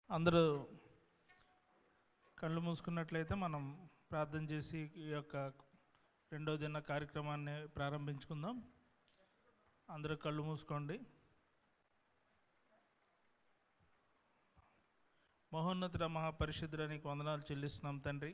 అందరూ కళ్ళు మూసుకున్నట్లయితే మనం ప్రార్థన చేసి ఈ యొక్క రెండో దిన కార్యక్రమాన్ని ప్రారంభించుకుందాం అందరూ కళ్ళు మూసుకోండి మహోన్నతుడ మహాపరిశుద్ధుడ నీకు వందనాలు చెల్లిస్తున్నాం తండ్రి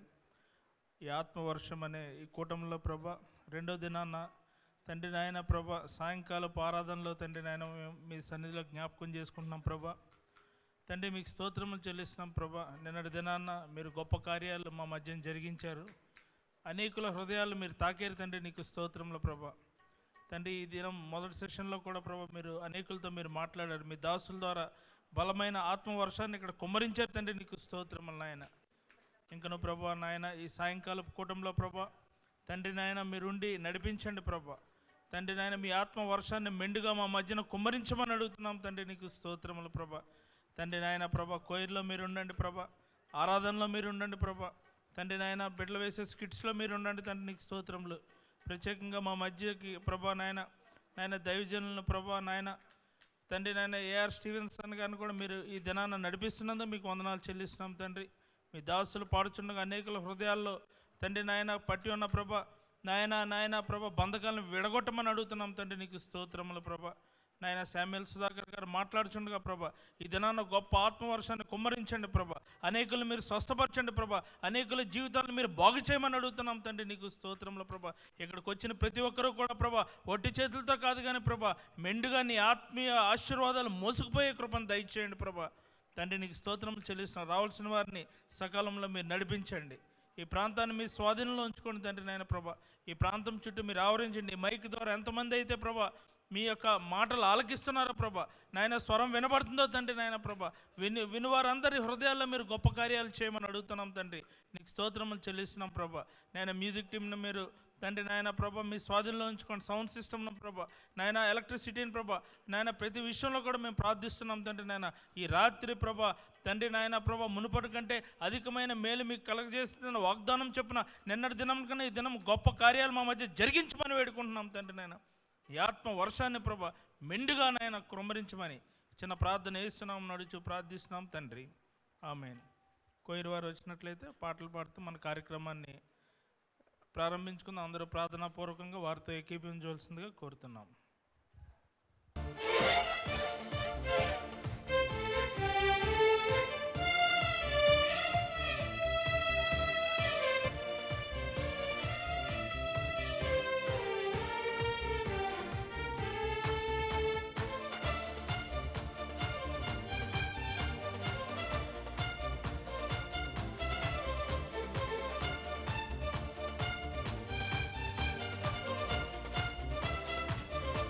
ఈ ఆత్మవర్షం అనే ఈ కూటంలో ప్రభ రెండో దినాన తండ్రి నాయన ప్రభ సాయంకాలపు ఆరాధనలో తండ్రి నాయన మేము మీ సన్నిధిలో జ్ఞాపకం చేసుకుంటున్నాం ప్రభ తండ్రి మీకు స్తోత్రములు చెల్లిస్తున్నాం ప్రభ నిన్నటి దినాన్న మీరు గొప్ప కార్యాలు మా మధ్యన జరిగించారు అనేకుల హృదయాలు మీరు తాకేరు తండ్రి నీకు స్తోత్రముల ప్రభ తండ్రి ఈ దినం మొదటి సెషన్లో కూడా ప్రభ మీరు అనేకులతో మీరు మాట్లాడారు మీ దాసుల ద్వారా బలమైన ఆత్మవర్షాన్ని ఇక్కడ కుమ్మరించారు తండ్రి నీకు స్తోత్రములు నాయన ఇంకను ప్రభా నాయన ఈ సాయంకాలపు కూటంలో ప్రభా తండ్రి నాయన మీరుండి నడిపించండి ప్రభా తండ్రి నాయన మీ ఆత్మ వర్షాన్ని మెండుగా మా మధ్యన కుమ్మరించమని అడుగుతున్నాం తండ్రి నీకు స్తోత్రములు ప్రభా తండ్రి నాయన ప్రభా కోయిర్లో మీరు ఉండండి ప్రభా ఆరాధనలో మీరు ఉండండి ప్రభా తండ్రి నాయన బిడ్డలు వేసే స్కిట్స్లో మీరు ఉండండి తండ్రి నీకు స్తోత్రములు ప్రత్యేకంగా మా మధ్యకి ప్రభా నాయన నాయన దైవజనులను ప్రభా నాయన తండ్రి నాయన ఏఆర్ స్టీవెన్సన్ గారిని కూడా మీరు ఈ దినాన్ని నడిపిస్తున్నందుకు మీకు వందనాలు చెల్లిస్తున్నాం తండ్రి మీ దాసులు పాడుచుండగా అనేకుల హృదయాల్లో తండ్రి నాయన పట్టి ఉన్న ప్రభ నాయన నాయన ప్రభ బంధకాలను విడగొట్టమని అడుగుతున్నాం తండ్రి నీకు స్తోత్రములు ప్రభ నాయన శామ్యుల్ సుధాకర్ గారు మాట్లాడుచుండగా ప్రభ ఈ దినాన గొప్ప ఆత్మవర్షాన్ని కుమ్మరించండి ప్రభ అనేకులు మీరు స్వస్థపరచండి ప్రభ అనేకుల జీవితాలను మీరు బాగు చేయమని అడుగుతున్నాం తండ్రి నీకు స్తోత్రములు ప్రభ ఇక్కడికి వచ్చిన ప్రతి ఒక్కరూ కూడా ప్రభ ఒట్టి చేతులతో కాదు కానీ ప్రభ మెండుగా నీ ఆత్మీయ ఆశీర్వాదాలు మోసుకుపోయే కృపను దయచేయండి ప్రభ తండ్రి నీకు స్తోత్రం చెల్లిస్తున్న రావాల్సిన వారిని సకాలంలో మీరు నడిపించండి ఈ ప్రాంతాన్ని మీ స్వాధీనంలో ఉంచుకోండి తండ్రి నాయన ప్రభ ఈ ప్రాంతం చుట్టూ మీరు ఆవరించండి ఈ మైక్ ద్వారా ఎంతమంది అయితే ప్రభ మీ యొక్క మాటలు ఆలకిస్తున్నారో ప్రభ నాయన స్వరం వినబడుతుందో తండ్రి నాయన ప్రభ విని వినువారందరి హృదయాల్లో మీరు గొప్ప కార్యాలు చేయమని అడుగుతున్నాం తండ్రి నీకు స్తోత్రములు చెల్లిస్తున్నాం ప్రభ నాయన మ్యూజిక్ టీంని మీరు తండ్రి నాయన ప్రభ మీ స్వాధీనంలో ఉంచుకోండి సౌండ్ సిస్టమ్ను ప్రభ నాయన ఎలక్ట్రిసిటీని ప్రభ నాయన ప్రతి విషయంలో కూడా మేము ప్రార్థిస్తున్నాం తండ్రి నాయన ఈ రాత్రి ప్రభ తండ్రి నాయన ప్రభ మునుపటి కంటే అధికమైన మేలు మీకు కలగజేస్తున్న వాగ్దానం చెప్పిన నిన్నటి దినం కన్నా ఈ దినం గొప్ప కార్యాలు మా మధ్య జరిగించమని వేడుకుంటున్నాం తండ్రి నాయన ఈ ఆత్మ వర్షాన్ని ప్రభ మెండుగా నాయన కృమ్మరించమని చిన్న ప్రార్థన వేస్తున్నాం నడుచు ప్రార్థిస్తున్నాం తండ్రి ఆమెన్ కోయిరు వారు వచ్చినట్లయితే పాటలు పాడుతూ మన కార్యక్రమాన్ని ప్రారంభించుకుందాం అందరూ ప్రార్థనాపూర్వకంగా వారితో ఏకీపించవలసిందిగా కోరుతున్నాం నీ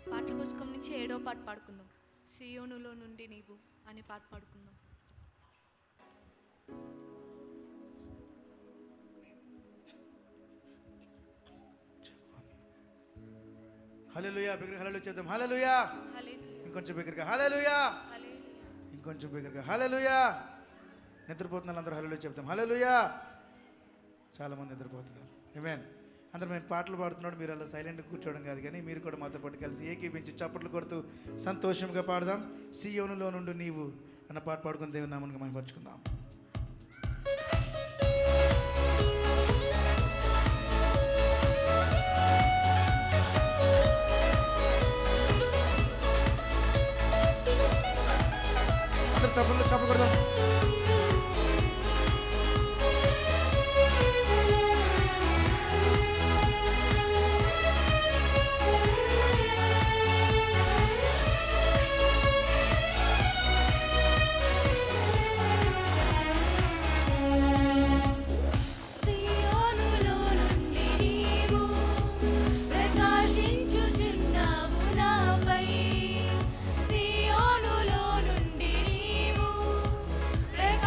పాటల పుస్తకం నుంచి ఏడో పాట పాడుకుందాం సియోనులో నుండి నీవు అనే పాట పాడుకుందాం హల్లెలూయా బిగ్గరగా హల్లెలూయా చేద్దాం హల్లెలూయా హల్లెలూయా ఇంకొంచెం బిగ్గరగా హల్లెలూయా హల్లెలూయా ఇంకొంచెం బిగ్గరగా హల్లెలూయా నిద్రపోతున్న అందరూ హల్లెలూయా చెప్తాం హల్లెలూయా చాలా మంది నిద్రపోతున్నారు ఏమేన్ అందరూ మేము పాటలు పాడుతున్నాడు మీరు అలా సైలెంట్గా కూర్చోవడం కాదు కానీ మీరు కూడా మాతో పాటు కలిసి ఏకీపించి చప్పట్లు కొడుతూ సంతోషంగా పాడదాం సియోనులో నుండి నీవు అన్న పాట పాడుకుని దేవుని నామనికి మహిమపరుచుకుందాం అందరూ చప్పట్లు చప్పలు కొడదాం సియోనులో నుండి నీవు ప్రకాశించుచున్నావు నాపై సియోనులో నుండి నీవు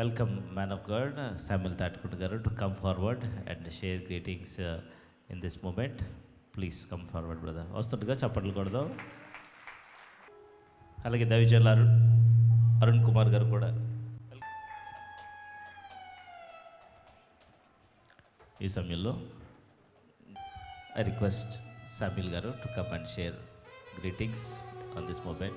welcome man of God, uh, Samuel Tatkut Garu, to come forward and share greetings uh, in this moment. Please come forward, brother. వస్తుండగా చప్పట్లు కొడదాం అలాగే దైవజనులు అరుణ్ అరుణ్ కుమార్ గారు కూడా ఈ సమయంలో ఐ రిక్వెస్ట్ సామిల్ గారు to come and share greetings on this mobile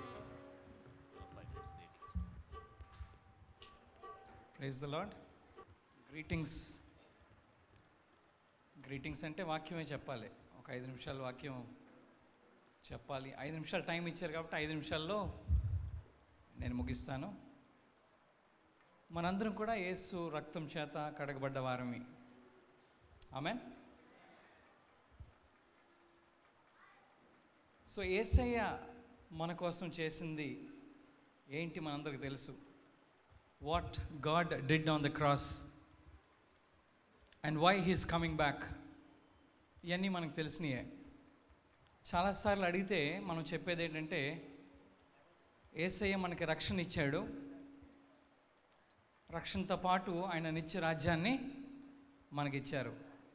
prize the lord greetings greetings అంటే వాక్యమే చెప్పాలి ఒక ఐదు నిమిషాల వాక్యం చెప్పాలి ఐదు నిమిషాలు టైం ఇచ్చారు కాబట్టి ఐదు నిమిషాల్లో నేను ముగిస్తాను మనందరం కూడా యేసు రక్తం చేత కడగబడ్డ వారమి ఆమెన్ సో ఏసయ్య మన కోసం చేసింది ఏంటి మనందరికి తెలుసు what God did on the cross and why he's coming back ఇవన్నీ మనకు తెలిసినాయే చాలాసార్లు అడిగితే మనం చెప్పేది ఏంటంటే ఏసయ్య మనకి రక్షణ ఇచ్చాడు రక్షణతో పాటు ఆయన నిత్య రాజ్యాన్ని మనకిచ్చారు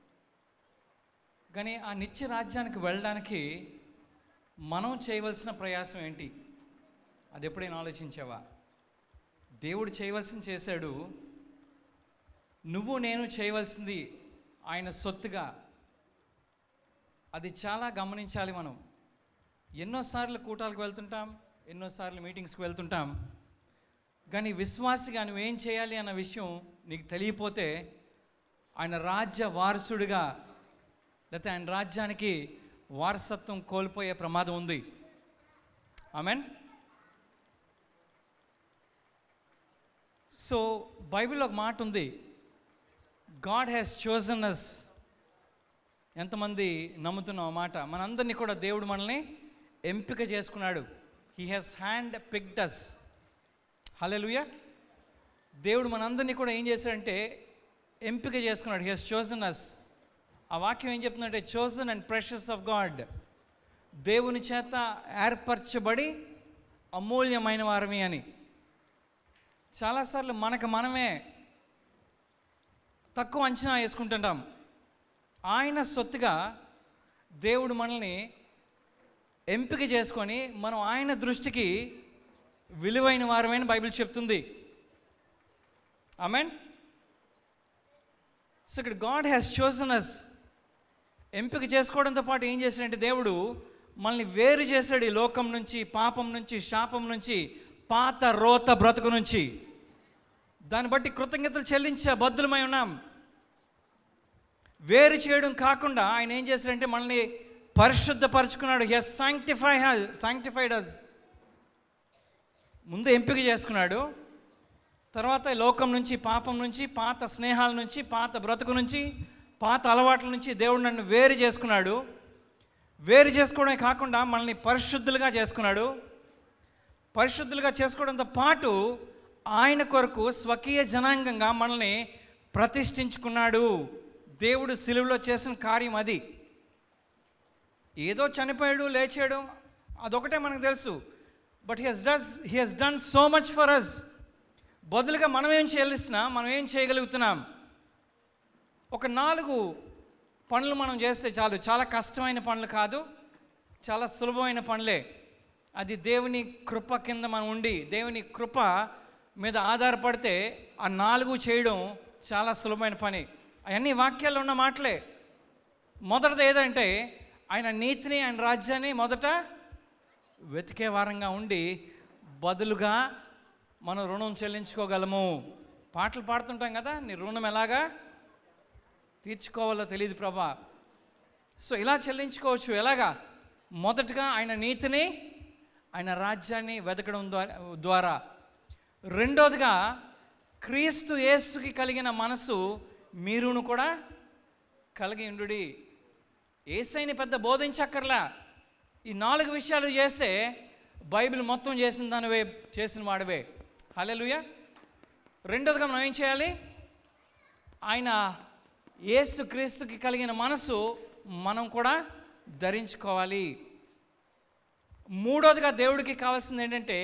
కానీ ఆ నిత్య రాజ్యానికి వెళ్ళడానికి మనం చేయవలసిన ప్రయాసం ఏంటి అది ఎప్పుడైనా ఆలోచించావా దేవుడు చేయవలసింది చేశాడు నువ్వు నేను చేయవలసింది ఆయన సొత్తుగా అది చాలా గమనించాలి మనం ఎన్నోసార్లు కూటాలకు వెళ్తుంటాం ఎన్నోసార్లు మీటింగ్స్కి వెళ్తుంటాం కానీ విశ్వాసిగా నువ్వేం చేయాలి అన్న విషయం నీకు తెలియపోతే ఆయన రాజ్య వారసుడిగా లేకపోతే ఆయన రాజ్యానికి వారసత్వం కోల్పోయే ప్రమాదం ఉంది ఆమెన్ సో బైబిల్లో ఒక మాట ఉంది గాడ్ హ్యాస్ చోజన్ అస్ ఎంతమంది నమ్ముతున్నాం ఆ మాట మనందరినీ కూడా దేవుడు మనల్ని ఎంపిక చేసుకున్నాడు he has hand picked us hallelujah దేవుడు మనందరినీ కూడా ఏం చేశాడంటే ఎంపిక చేసుకున్నాడు హీ హాస్ చోజన్ అస్ ఆ వాక్యం ఏం చెప్తుందంటే chosen and precious of God దేవుని చేత ఏర్పరచబడి అమూల్యమైన వారమి అని చాలాసార్లు మనకు మనమే తక్కువ అంచనా వేసుకుంటుంటాం ఆయన సొత్తుగా దేవుడు మనల్ని ఎంపిక చేసుకొని మనం ఆయన దృష్టికి విలువైన వారమైన బైబిల్ చెప్తుంది ఆమెన్ సో ఇక్కడ గాడ్ హ్యాస్ చోజన్ అస్ ఎంపిక చేసుకోవడంతో పాటు ఏం చేశాడంటే దేవుడు మనల్ని వేరు చేశాడు ఈ లోకం నుంచి పాపం నుంచి శాపం నుంచి పాత రోత బ్రతుకు నుంచి దాన్ని బట్టి కృతజ్ఞతలు చెల్లించే బద్దులమై ఉన్నాం వేరు చేయడం కాకుండా ఆయన ఏం చేశాడంటే మనల్ని పరిశుద్ధపరుచుకున్నాడు he's sanctify has sanctified us ముందు ఎంపిక చేసుకున్నాడు తర్వాత ఈ లోకం నుంచి పాపం నుంచి పాత స్నేహాల నుంచి పాత బ్రతుకు నుంచి పాత అలవాట్ల నుంచి దేవుడు నన్ను వేరు చేసుకున్నాడు వేరు చేసుకోవడమే కాకుండా మనల్ని పరిశుద్ధులుగా చేసుకున్నాడు పరిశుద్ధులుగా చేసుకోవడంతో పాటు ఆయన కొరకు స్వకీయ జనాంగంగా మనల్ని ప్రతిష్ఠించుకున్నాడు దేవుడు సిలువలో చేసిన కార్యం అది ఏదో చనిపోయాడు లేచాడు అదొకటే మనకు తెలుసు but he he's does he he's done so much for us బదులుగా మనం ఏం చేయాల్సిన మనం ఏం చేయగలుగుతున్నాం ఒక నాలుగు పనులు మనం చేస్తే చాలు చాలా కష్టమైన పనులు కాదు చాలా సులభమైన పనులే అది దేవుని కృప కింద మనం ఉండి దేవుని కృప మీద ఆధారపడితే ఆ నాలుగు చేయడం చాలా సులభమైన పని అవన్నీ వాక్యాల్లో ఉన్న మాటలే మొదటిది ఏదంటే ఆయన నీతిని ఆయన రాజ్యాన్ని మొదట వెతికే వారంగా ఉండి బదులుగా మనం రుణం చెల్లించుకోగలము పాటలు పాడుతుంటాం కదా నీ రుణం ఎలాగా తీర్చుకోవాలో తెలియదు ప్రభా సో ఇలా చెల్లించుకోవచ్చు ఎలాగా మొదటగా ఆయన నీతిని ఆయన రాజ్యాన్ని వెతకడం ద్వారా ద్వారా రెండోదిగా క్రీస్తు యేసుకి కలిగిన మనసు మీరును కూడా కలిగి ఉండుడి ఏసైని పెద్ద బోధించక్కర్లా ఈ నాలుగు విషయాలు చేస్తే బైబిల్ మొత్తం చేసిన దానివే చేసిన వాడివే హల్లెలూయా రెండోదిగా మనం ఏం చేయాలి ఆయన యేసు క్రీస్తుకి కలిగిన మనసు మనం కూడా ధరించుకోవాలి మూడోదిగా దేవుడికి కావాల్సింది ఏంటంటే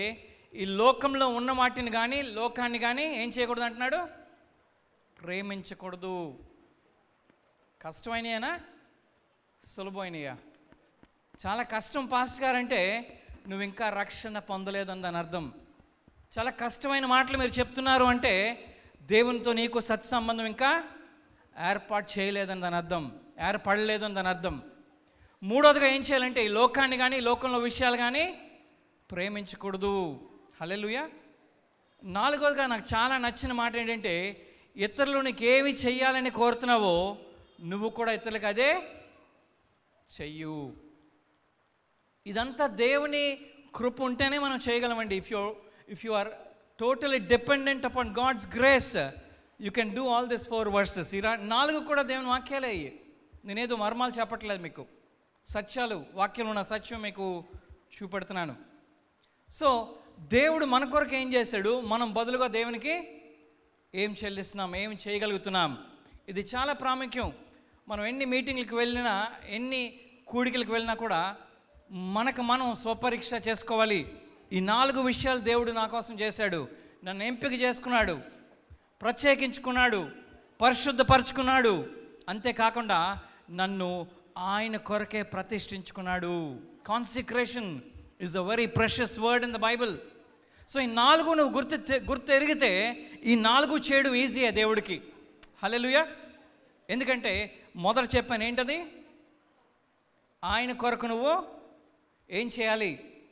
ఈ లోకంలో ఉన్న వాటిని కానీ లోకాన్ని కానీ ఏం చేయకూడదు అంటున్నాడు ప్రేమించకూడదు కష్టమైనయనా సులభమైనయా చాలా కష్టం పాస్ట్ గారంటే నువ్వు ఇంకా రక్షణ పొందలేదు దాని అర్థం చాలా కష్టమైన మాటలు మీరు చెప్తున్నారు అంటే దేవునితో నీకు సత్సంబంధం ఇంకా ఏర్పాటు చేయలేదని దాని అర్థం ఏర్పడలేదని దాని అర్థం మూడోదిగా ఏం చేయాలంటే ఈ లోకాన్ని కానీ ఈ లోకంలో విషయాలు కానీ ప్రేమించకూడదు హలెలుయా నాలుగోదిగా నాకు చాలా నచ్చిన మాట ఏంటంటే ఇతరులు నీకు ఏమి చెయ్యాలని కోరుతున్నావో నువ్వు కూడా ఇతరులకు అదే చెయ్యు ఇదంతా దేవుని కృప ఉంటేనే మనం చేయగలమండి if you if you are totally dependent upon God's grace you can do all this four verses ఈ రా- నాలుగు కూడా దేవుని వాక్యాలే అయ్యి నేనేదో మర్మాలు చెప్పట్లేదు మీకు సత్యాలు వాక్యంలో ఉన్న సత్యం మీకు చూపెడుతున్నాను సో దేవుడు మన కొరకు ఏం చేశాడు మనం బదులుగా దేవునికి ఏం చెల్లిస్తున్నాం ఏం చేయగలుగుతున్నాం ఇది చాలా ప్రాముఖ్యం మనం ఎన్ని మీటింగ్లకు వెళ్ళినా ఎన్ని కూడికలకు వెళ్ళినా కూడా మనకు మనం స్వపరీక్ష చేసుకోవాలి ఈ నాలుగు విషయాలు దేవుడు నా కోసం చేశాడు నన్ను ఎంపిక చేసుకున్నాడు ప్రత్యేకించుకున్నాడు పరిశుద్ధపరుచుకున్నాడు అంతేకాకుండా నన్ను ఆయన కొరకే ప్రతిష్ఠించుకున్నాడు consecration is a very precious word in the Bible సో ఈ నాలుగు నువ్వు గుర్తు గుర్తు ఎరిగితే ఈ నాలుగు చేయడం ఈజీయే దేవుడికి హలెలుయా ఎందుకంటే మొదట చెప్పాను ఏంటది ఆయన కొరకు నువ్వు ఏం చేయాలి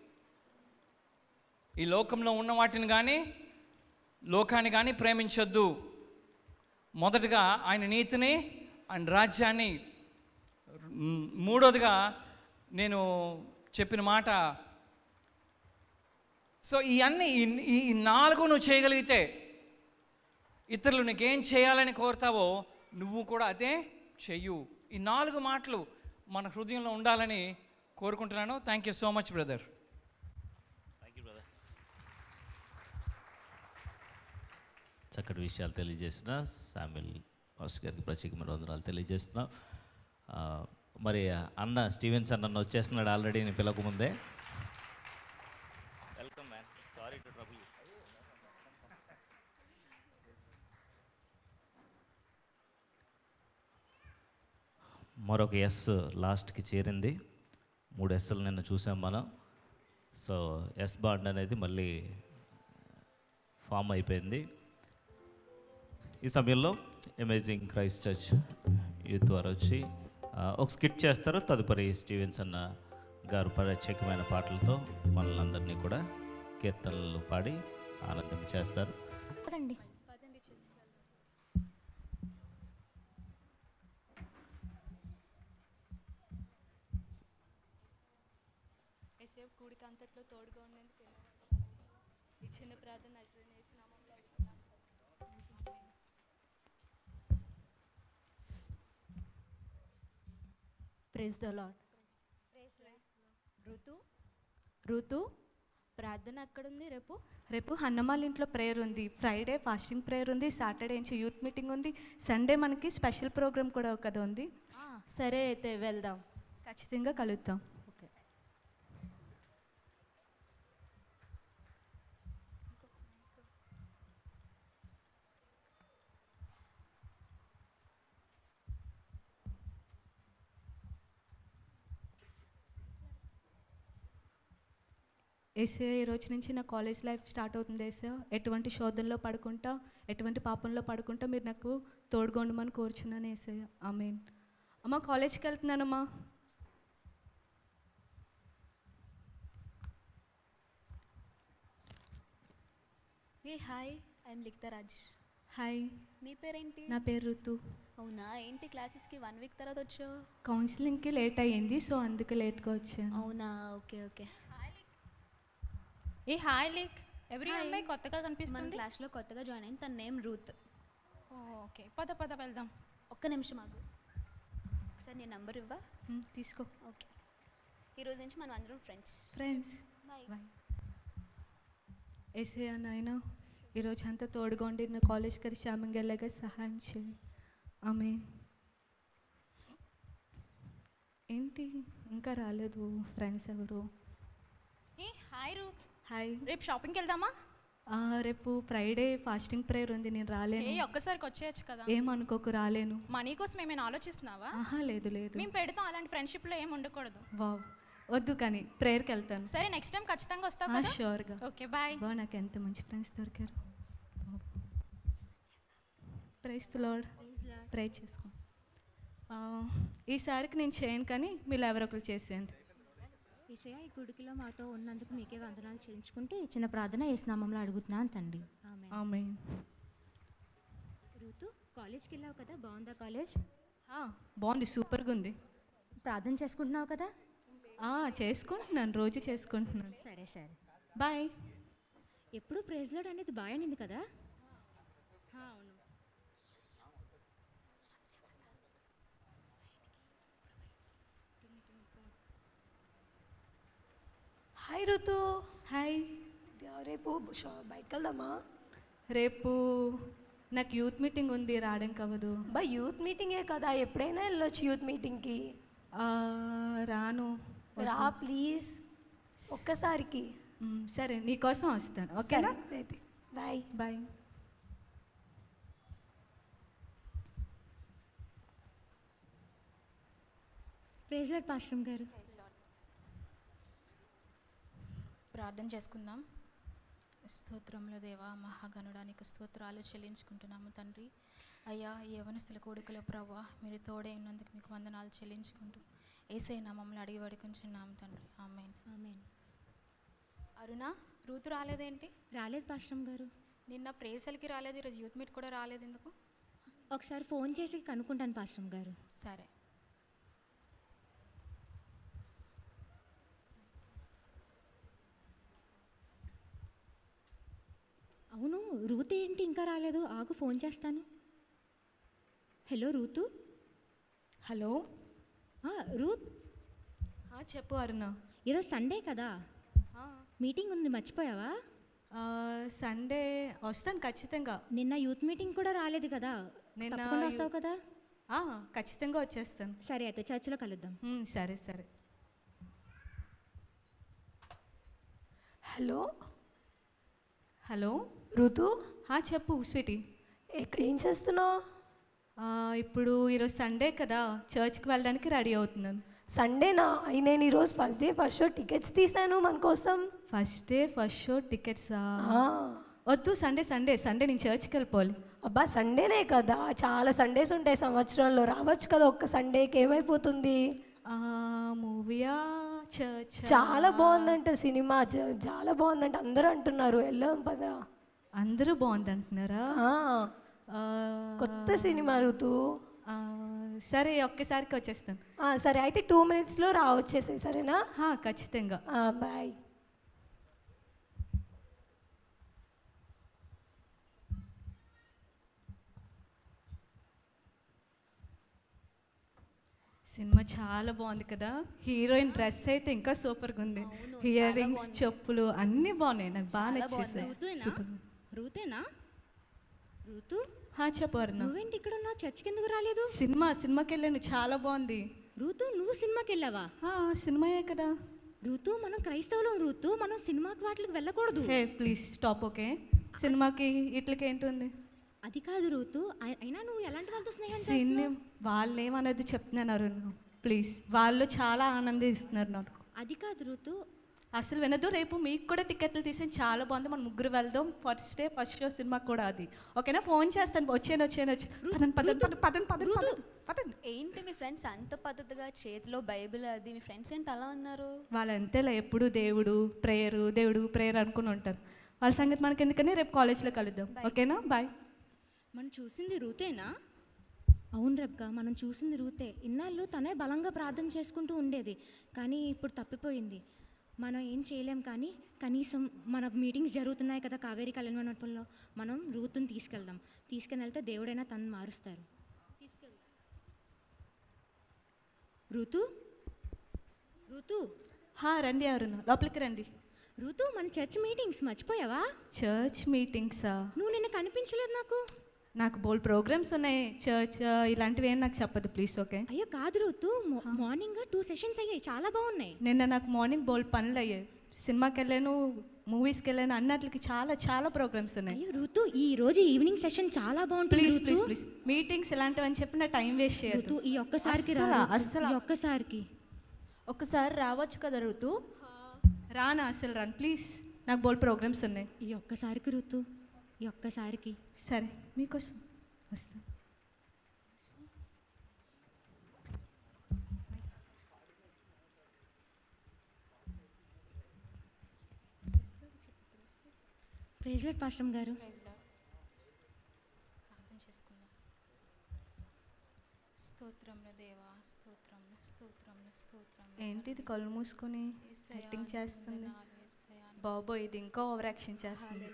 ఈ లోకంలో ఉన్న వాటిని కానీ లోకాన్ని కానీ ప్రేమించొద్దు మొదటగా ఆయన నీతిని ఆయన రాజ్యాన్ని మ్, మూడోదిగా నేను చెప్పిన మాట సో ఇవన్నీ ఈ- ఈ ఈ నాలుగు నువ్వు చేయగలిగితే ఇతరులు నీకేం చేయాలని కోరుతావో నువ్వు కూడా అదే చెయ్యు ఈ నాలుగు మాటలు మన హృదయంలో ఉండాలని కోరుకుంటున్నాను thank you so much brother చక్కటి విషయాలు తెలియజేసిన శామ్యుల్ మాస్టర్ గారికి ప్రత్యేకమైన వందనాలు తెలియజేస్తున్నాం ఆ, మరి అన్న స్టీవెన్స్ అన్న వచ్చేస్తున్నాడు ఆల్రెడీ నేను పిలవకముందే welcome man sorry to trouble మరొక ఎస్ లాస్ట్కి చేరింది మూడు ఎస్లు నిన్న చూసాం మనం సో ఎస్ బాండ్ అనేది మళ్ళీ ఫామ్ అయిపోయింది ఈ సమయంలో అమేజింగ్ క్రైస్ట్ చర్చ్ యూత్ వారు వచ్చి ఆ, ఒక స్కిట్ చేస్తారు తదుపరి స్టీవెన్స్ అన్న గారు ప్రత్యేకమైన పాటలతో మనల్ని అందరినీ కూడా కీర్తనలు పాడి ఆనందం చేస్తారు పదండి ఏసేపు కూడిక అంతట్లో తోడుగా ఉండేందుకు ఈ చిన్న ప్రార్థన నజరేయుని యేసు నామములో ప్రైజ్ ద లాడ్ ఋతు ఋతు ప్రార్థన ఎక్కడుంది రేపు రేపు హన్నమాల ఇంట్లో ప్రేయర్ ఉంది ఫ్రైడే ఫాస్టింగ్ ప్రేయర్ ఉంది సాటర్డే నుంచి యూత్ మీటింగ్ ఉంది సండే మనకి స్పెషల్ ప్రోగ్రామ్ కూడా ఒకటి ఉంది ఆ, సరే అయితే వెళ్దాం ఖచ్చితంగా కలుద్దాం ఓకే ఏసే ఈ రోజు నుంచి నా కాలేజ్ లైఫ్ స్టార్ట్ అవుతుంది ఏసే ఎటువంటి శోధనలో పడుకుంటా ఎటువంటి పాపంలో పడుకుంటా మీరు నాకు తోడుగా ఉండమని కోరుచున్నాను ఏసే ఆమెన్ అమ్మ కాలేజ్కి వెళ్తున్నానమ్మా ఏ హాయ్ ఐఎమ్ లిక్తరాజ్ హాయ్ నీ పేరేంటి నా పేరు ఋతు అవునా ఏంటి క్లాసెస్కి వన్ వీక్ తర్వాత వచ్చావు కౌన్సిలింగ్కి లేట్ అయ్యింది సో అందుకే లేట్గా వచ్చాను అవునా ఓకే ఓకే ఏ హాయ్ లిక్ ఎవరి Hi. అమ్మాయి కొత్తగా మన కనిపిస్తుంది క్లాస్లో కొత్తగా జాయిన్ అయింది తన నేమ్ రూత్ ఓ, ఓకే పద పద వెళ్దాం ఒక్క నిమిషం ఆగు ఒకసారి నీ నంబర్ ఇవ్వా మ్, తీసుకో ఓకే ఈరోజు నుంచి మనం అందరం ఫ్రెండ్స్ ఫ్రెండ్స్ బాయ్ బాయ్ ఏసే నాయన ఈరోజు అంతా తోడుగా ఉండి నా కాలేజ్కి అది క్షేమంగా వెళ్ళగా సహాయం చేయి ఆమె ఏంటి ఇంకా రాలేదు ఫ్రెండ్స్ ఎవరు ఏ హాయ్ రూత్ హాయ్ రేపు షాపింగ్కి వెళ్దామా ఆ, రేపు ఫ్రైడే ఫాస్టింగ్ ప్రేయర్ ఉంది నేను రాలేను ఏ ఒక్కసారికి వచ్చేయచ్చు కదా ఏమనుకోకు రాలేను మనీ కోసం ఏమైనా ఆలోచిస్తున్నావా ఆహా లేదు లేదు మేము పెడతాం అలాంటి ఫ్రెండ్షిప్లో ఏం ఉండకూడదు వావ్ వద్దు కానీ ప్రేయర్కి వెళ్తాను సరే నెక్స్ట్ టైం ఖచ్చితంగా వస్తావు కదా షూర్గా ఓకే బాయ్ బా నాకు ఎంత మంచి ఫ్రెండ్స్ దొరికారు ప్రైస్ లార్డ్ ప్రే చేసుకో ఆ, ఈసారికి నేను చేయను కానీ మీరు ఎవరొకరు చేసేయండి ఏసయ్య ఈ గుడికిలో మాతో ఉన్నందుకు మీకే వందనాలు చేయించుకుంటూ ఇచ్చిన ప్రార్థన ఏ నామంలో అడుగుతున్నాను తండ్రి ఆమె ఆమె ఋతు కాలేజ్కి వెళ్ళావు కదా బాగుందా కాలేజ్ బాగుంది సూపర్గా ఉంది ప్రార్థన చేసుకుంటున్నావు కదా ఆ, చేసుకుంటున్నాను రోజు చేసుకుంటున్నాను సరే సరే బాయ్ ఎప్పుడు ప్రైజ్లాడ్ అనేది బాగా అనింది కదా అవును హాయ్ ఋతు హాయ్ రేపు షా- బయటకు వెళ్దామా రేపు నాకు యూత్ మీటింగ్ ఉంది రావడానికి అవ్వదు బా యూత్ మీటింగే కదా ఎప్పుడైనా వెళ్ళొచ్చు యూత్ మీటింగ్కి ఆ, రాను రా ప్లీజ్ ఒక్కసారికి మ్, సరే నీకోసం వస్తాను ఓకేనా సరే అయితే బాయ్ బాయ్ ప్రైజ్లాడ్ పాశ్రం గారు ప్రార్థన చేసుకుందాం స్తోత్రంలో దేవా మహాగణుడానికి స్తోత్రాలు చెల్లించుకుంటున్నాము తండ్రి అయ్యా యవనస్తుల కోడికలో ప్రభా మీరు తోడే ఉన్నందుకు మీకు వందనాలు చెల్లించుకుంటూ ఏసైనా మమ్మల్ని అడిగి పడుకుంటున్నాము తండ్రి ఆమెన్ ఆమెన్ అరుణ రూతు రాలేదేంటి రాలేదు పాశ్రం గారు నిన్న ప్రేసలకి రాలేదు ఈరోజు యూత్ మీట్ కూడా రాలేదు ఎందుకు ఒకసారి ఫోన్ చేసి కనుక్కుంటాను పాశ్రం గారు సరే అవును రూత్ ఏంటి ఇంకా రాలేదు ఆగు ఫోన్ చేస్తాను హలో రూతు హలో ఆ, రూత్ ఆ, చెప్పు అరుణ ఈరోజు సండే కదా మీటింగ్ ఉంది మర్చిపోయావా ఆ, సండే వస్తాను ఖచ్చితంగా నిన్న యూత్ మీటింగ్ కూడా రాలేదు కదా నిన్న తప్పకుండా యూ- వస్తావు కదా ఆ, ఖచ్చితంగా వచ్చేస్తాను సరే అయితే చర్చిలో కలుద్దాం మ్, సరే సరే హలో హలో ఋతు ఆ, చెప్పు స్వీటీ ఎక్కడ ఏం చేస్తున్నావు ఆ, ఇప్పుడు ఈరోజు సండే కదా చర్చ్కి వెళ్ళడానికి రెడీ అవుతున్నాను సండేనా అయి నేను ఈరోజు first day first show tickets తీసాను మన కోసం ఫస్ట్ డే ఫస్ట్ షో టికెట్సా ఆ. వద్దు సండే సండే సండే నేను చర్చ్కి వెళ్ళిపోవాలి అబ్బా సండేనే కదా చాలా సండేస్ ఉంటాయి సంవత్సరంలో రావచ్చు కదా ఒక్క సండేకి ఏమైపోతుంది మూవీయా చర్చ్ చాలా బాగుందంట సినిమా చ- చాలా బాగుందంట అందరూ అంటున్నారు వెళ్ళాం పదా అందరూ బాగుంది అంటున్నారా ఆ, కొత్త సినిమా ఋతు ఆ, సరే ఒక్కసారికి వచ్చేస్తాను ఆ, సరే అయితే టూ మినిట్స్లో రా వచ్చేసాయి సరేనా హా, ఖచ్చితంగా బాయ్ సినిమా చాలా బాగుంది కదా హీరోయిన్ డ్రెస్ అయితే ఇంకా సూపర్గా ఉంది ఇయర్ రింగ్స్ చెప్పులు అన్నీ బాగున్నాయి నాకు బాగా నచ్చేసాయి ఋతువేనా సూపర్ ఋతేనా ఋతు హా చెప్పు అరుణ నువ్వేంటి ఇక్కడ ఉన్నావు చర్చికి ఎందుకు రాలేదు సినిమా సినిమాకి వెళ్ళాను చాలా బాగుంది ఋతు నువ్వు సినిమాకి వెళ్ళావా ఆ, సినిమాయే కదా ఋతు మనం క్రైస్తవులం ఋతు మనం సినిమాకి వాటికి వెళ్ళకూడదు హే ప్లీజ్ స్టాప్ ఓకే సినిమాకి ఇట్లకి ఏంటుంది అది కాదు ఋతు అయి- అయినా నువ్వు ఎలాంటి వాళ్ళతో స్నేహం సినీ చేస్తున్నావు వాళ్ళు ఏమనేది చెప్తున్నాను అరుణ్ ప్లీజ్ వాళ్ళు చాలా ఆనందిస్తున్నారు నాకు అది కాదు ఋతు అసలు వినదు రేపు మీకు కూడా టికెట్లు తీసి చాలా బాగుంది మనం ముగ్గురు వెళ్దాం first day first show cinema కూడా అది ఓకేనా ఫోన్ చేస్తాను వచ్చాను వచ్చాను వచ్చి పదండి పదండి పదండి పదండి పదండి పదండి పదండి ఏంటి మీ ఫ్రెండ్స్ అంత పద్ధతిగా చేతిలో బైబిల్ అది మీ ఫ్రెండ్స్ ఏంటి అలా ఉన్నారు వాళ్ళు అంతేలా ఎప్పుడు దేవుడు ప్రేయరు దేవుడు ప్రేయర్ అనుకుని ఉంటారు వాళ్ళ సంగతి మనకి ఎందుకని రేపు కాలేజ్లో కలుద్దాం ఓకేనా బాయ్ మనం చూసింది రూతేనా అవును రెబ్గా మనం చూసింది రూతే ఇన్నాళ్ళు తనే బలంగా ప్రార్థన చేసుకుంటూ ఉండేది కానీ ఇప్పుడు తప్పిపోయింది మనం ఏం చేయలేం కానీ కనీసం మన మీటింగ్స్ జరుగుతున్నాయి కదా కావేరి కళ్యాణ మండపంలో మనం రూతుని తీసుకెళ్దాం తీసుకెళ్ళి వెళ్తే దేవుడైనా తను మారుస్తారు ఋతు ఋతు హా రండి అరుణ లోపలికి రండి ఋతు మన చర్చ్ మీటింగ్స్ మర్చిపోయావా చర్చ్ మీటింగ్సా నువ్వు నిన్న కనిపించలేదు నాకు నాకు బోల్ ప్రోగ్రామ్స్ ఉన్నాయి చర్చ్ ఇలాంటివి ఏం నాకు చెప్పదు ప్లీజ్ ఓకే అయ్యో కాదు ఋతు మార్నింగ్ టూ సెషన్స్ అయ్యాయి చాలా బాగున్నాయి నిన్న నాకు మార్నింగ్ బోల్ పనులు అయ్యాయి సినిమాకి వెళ్ళాను మూవీస్కి వెళ్ళాను అన్నట్లకి చాలా చాలా ప్రోగ్రామ్స్ ఉన్నాయి అయ్యో ఋతు ఈ రోజు ఈవినింగ్ సెషన్ చాలా బాగుంటుంది ప్లీజ్ ఋతు. ప్లీజ్ ప్లీజ్ మీటింగ్స్ ఇలాంటివని చెప్పి నా టైం వేస్ట్ చేయొద్దు ఋతు ఈ ఒక్కసారికి రా అస్సలు, ఋతు. అస్సలు. ఈ ఒక్కసారికి ఒకసారి రావచ్చు కదా ఋతు రానా అసలు రాను ప్లీజ్ నాకు బోల్ ప్రోగ్రామ్స్ ఉన్నాయి ఈ ఒక్కసారికి ఋతు ఈ ఒక్కసారికి సరే మీకోసం వస్తాను ప్రేజ్లెట్ పాశ్రం గారు ప్రార్థన చేసుకుందాం స్తోత్రంలో దేవా స్తోత్రం స్తోత్రం స్తోత్రం ఏంటి ఇది కళ్ళు మూసుకొని యాక్టింగ్ చేస్తుంది బాబోయ్ ఇది ఇంకా ఓవర్ యాక్షన్ చేస్తుంది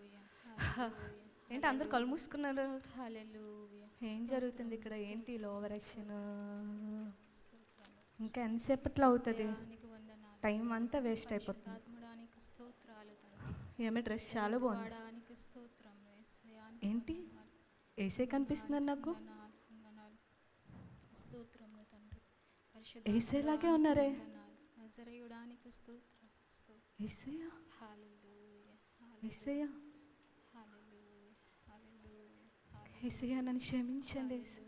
ఏంటి అందరు కళ్ళు మూసుకున్నారు ఏం జరుగుతుంది ఇక్కడ ఏంటి ఓవర్ యాక్షన్ ఇంకా ఎంతసేపట్లో అవుతుంది టైం అంతా వేస్ట్ అయిపోతుంది ఆత్మడానికి స్తోత్రాలు తండ్రి ఏమే డ్రెస్ చాలా బాగుంది వాడానికి స్తోత్రం యేసయ్యా, ఏంటి ఏసే కనిపిస్తున్నారు నాకు వందనాలు. స్తోత్రములు తండ్రి ఏసేలాగే ఉన్నారే నజరేయుడానికి స్తోత్రం స్తోత్రం ఏసయ్య హల్లెలూయా ఏసయ్య హల్లెలూయా హల్లెలూయా ఏసయ్య నన్ను క్షమించండి ఏసయ్య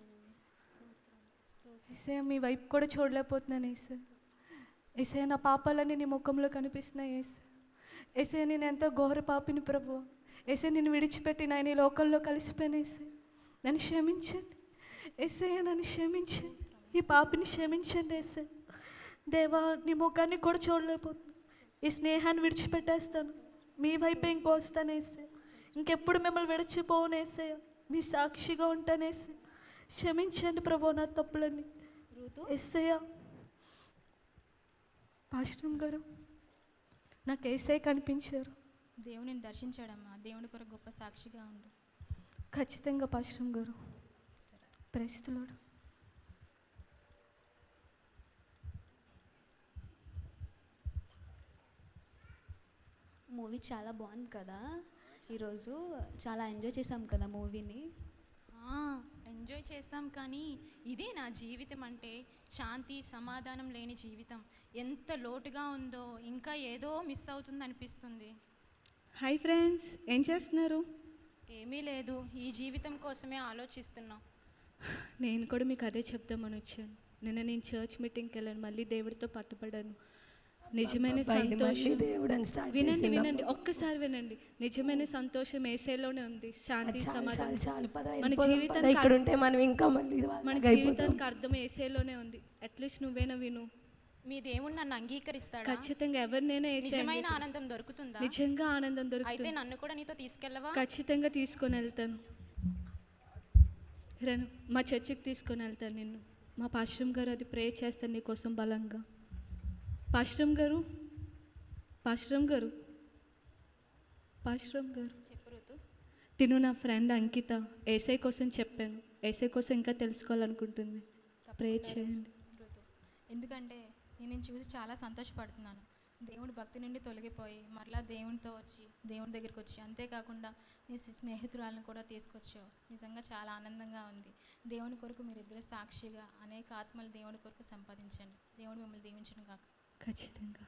ఏసయ్య మీ వైపు కూడా చూడలేకపోతున్నాను ఏసయ్య ఏసయ్య నా పాపాలన్నీ నీ ముఖంలో కనిపిస్తున్నాయి ఏసయ్య ఏసయ్య నేను ఎంతో ఘోర పాపిని ప్రభు ఏసయ్య నిన్ను విడిచిపెట్టి నేను ఈ లోకంలో కలిసిపోయాను ఏసయ్య నన్ను క్షమించండి ఏసయ్య నన్ను క్షమించండి ఈ పాపిని క్షమించండి ఏసయ్య దేవా నీ ముఖాన్ని కూడా చూడలేకపోతున్నా ఈ స్నేహాన్ని విడిచిపెట్టేస్తాను మీ వైపే ఇంకో వస్తాను ఏసయ్య ఇంకెప్పుడు మిమ్మల్ని విడిచిపోను ఏసయ్య మీ సాక్షిగా ఉంటాను ఏసయ్య క్షమించండి ప్రభు నా తప్పులన్నీ ఎస్సయ్య పాశ్రం గారు నాకు ఏసై కనిపించారు దేవునిని దర్శించాడమ్మా దేవుని కొరకు గొప్ప సాక్షిగా ఉండు ఖచ్చితంగా పాశ్రం గారు ప్రస్తులాడు మూవీ చాలా బాగుంది కదా ఈరోజు చాలా ఎంజాయ్ చేసాం కదా మూవీని ఆ, ఎంజాయ్ చేసాం కానీ ఇదే నా జీవితం అంటే శాంతి సమాధానం లేని జీవితం ఎంత లోటుగా ఉందో ఇంకా ఏదో మిస్ అవుతుంది అనిపిస్తుంది హాయ్ ఫ్రెండ్స్ ఏం చేస్తున్నారు ఏమీ లేదు ఈ జీవితం కోసమే ఆలోచిస్తున్నాం నేను కూడా మీకు అదే చెప్దామని వచ్చాను నిన్న నేను చర్చ్ మీటింగ్కి వెళ్ళాను మళ్ళీ దేవుడితో పట్టుబడాను నిజమైన అబ్బాయిని మళ్ళీ సంతోషం దేవుడని start వినండి చేసిందమ్మా. వినండి ఒక్కసారి వినండి నిజమైన సంతోషం ఏసేలోనే ఉంది శాంతి చాలు, సమాధానం చాలు, చాలు, పద, మన వెళ్ళిపోదాం, పద. జీవితానికి ఇక్కడ ఉంటే మనం ఇంకా మళ్ళీ మన వాళ్ళకి అయిపోతాం. జీవితానికి అర్థం ఏసేలోనే ఉంది అట్లీస్ట్ నువ్వేనా విను మీ దేవుడు నన్ను అంగీకరిస్తాడా ఖచ్చితంగా ఎవరినైనా ఏసే నిజమైన అంగీకరిస్తాడు. ఆనందం దొరుకుతుందా నిజంగా ఆనందం అయితే దొరుకుతుంది నన్ను కూడా నీతో తీసుకెళ్ళవా ఖచ్చితంగా తీసుకొని వెళ్తాను రను మా చర్చికి తీసుకొని వెళ్తాను నిన్ను మా పాశ్రం గారు అది ప్రే చేస్తాను నీకోసం బలంగా పాశ్రం గారు పాశ్రం గారు పాశ్రం గారు చెప్పు ఋతు తిను నా ఫ్రెండ్ అంకిత ఏసై కోసం చెప్పాను ఏసై కోసం ఇంకా తెలుసుకోవాలనుకుంటుంది ప్రే చేయండి ఋతు ఎందుకంటే నేను నిన్ను చూసి చాలా సంతోషపడుతున్నాను దేవుడు భక్తి నుండి తొలగిపోయి మరలా దేవునితో వచ్చి దేవుని దగ్గరికి వచ్చి అంతేకాకుండా నీ సి- స్నేహితురాలను కూడా తీసుకొచ్చావు నిజంగా చాలా ఆనందంగా ఉంది దేవుని కొరకు మీరిద్దరు సాక్షిగా అనేక ఆత్మలు దేవుని కొరకు సంపాదించండి దేవుడు మిమ్మల్ని దీవించను కాక ఖచ్చితంగా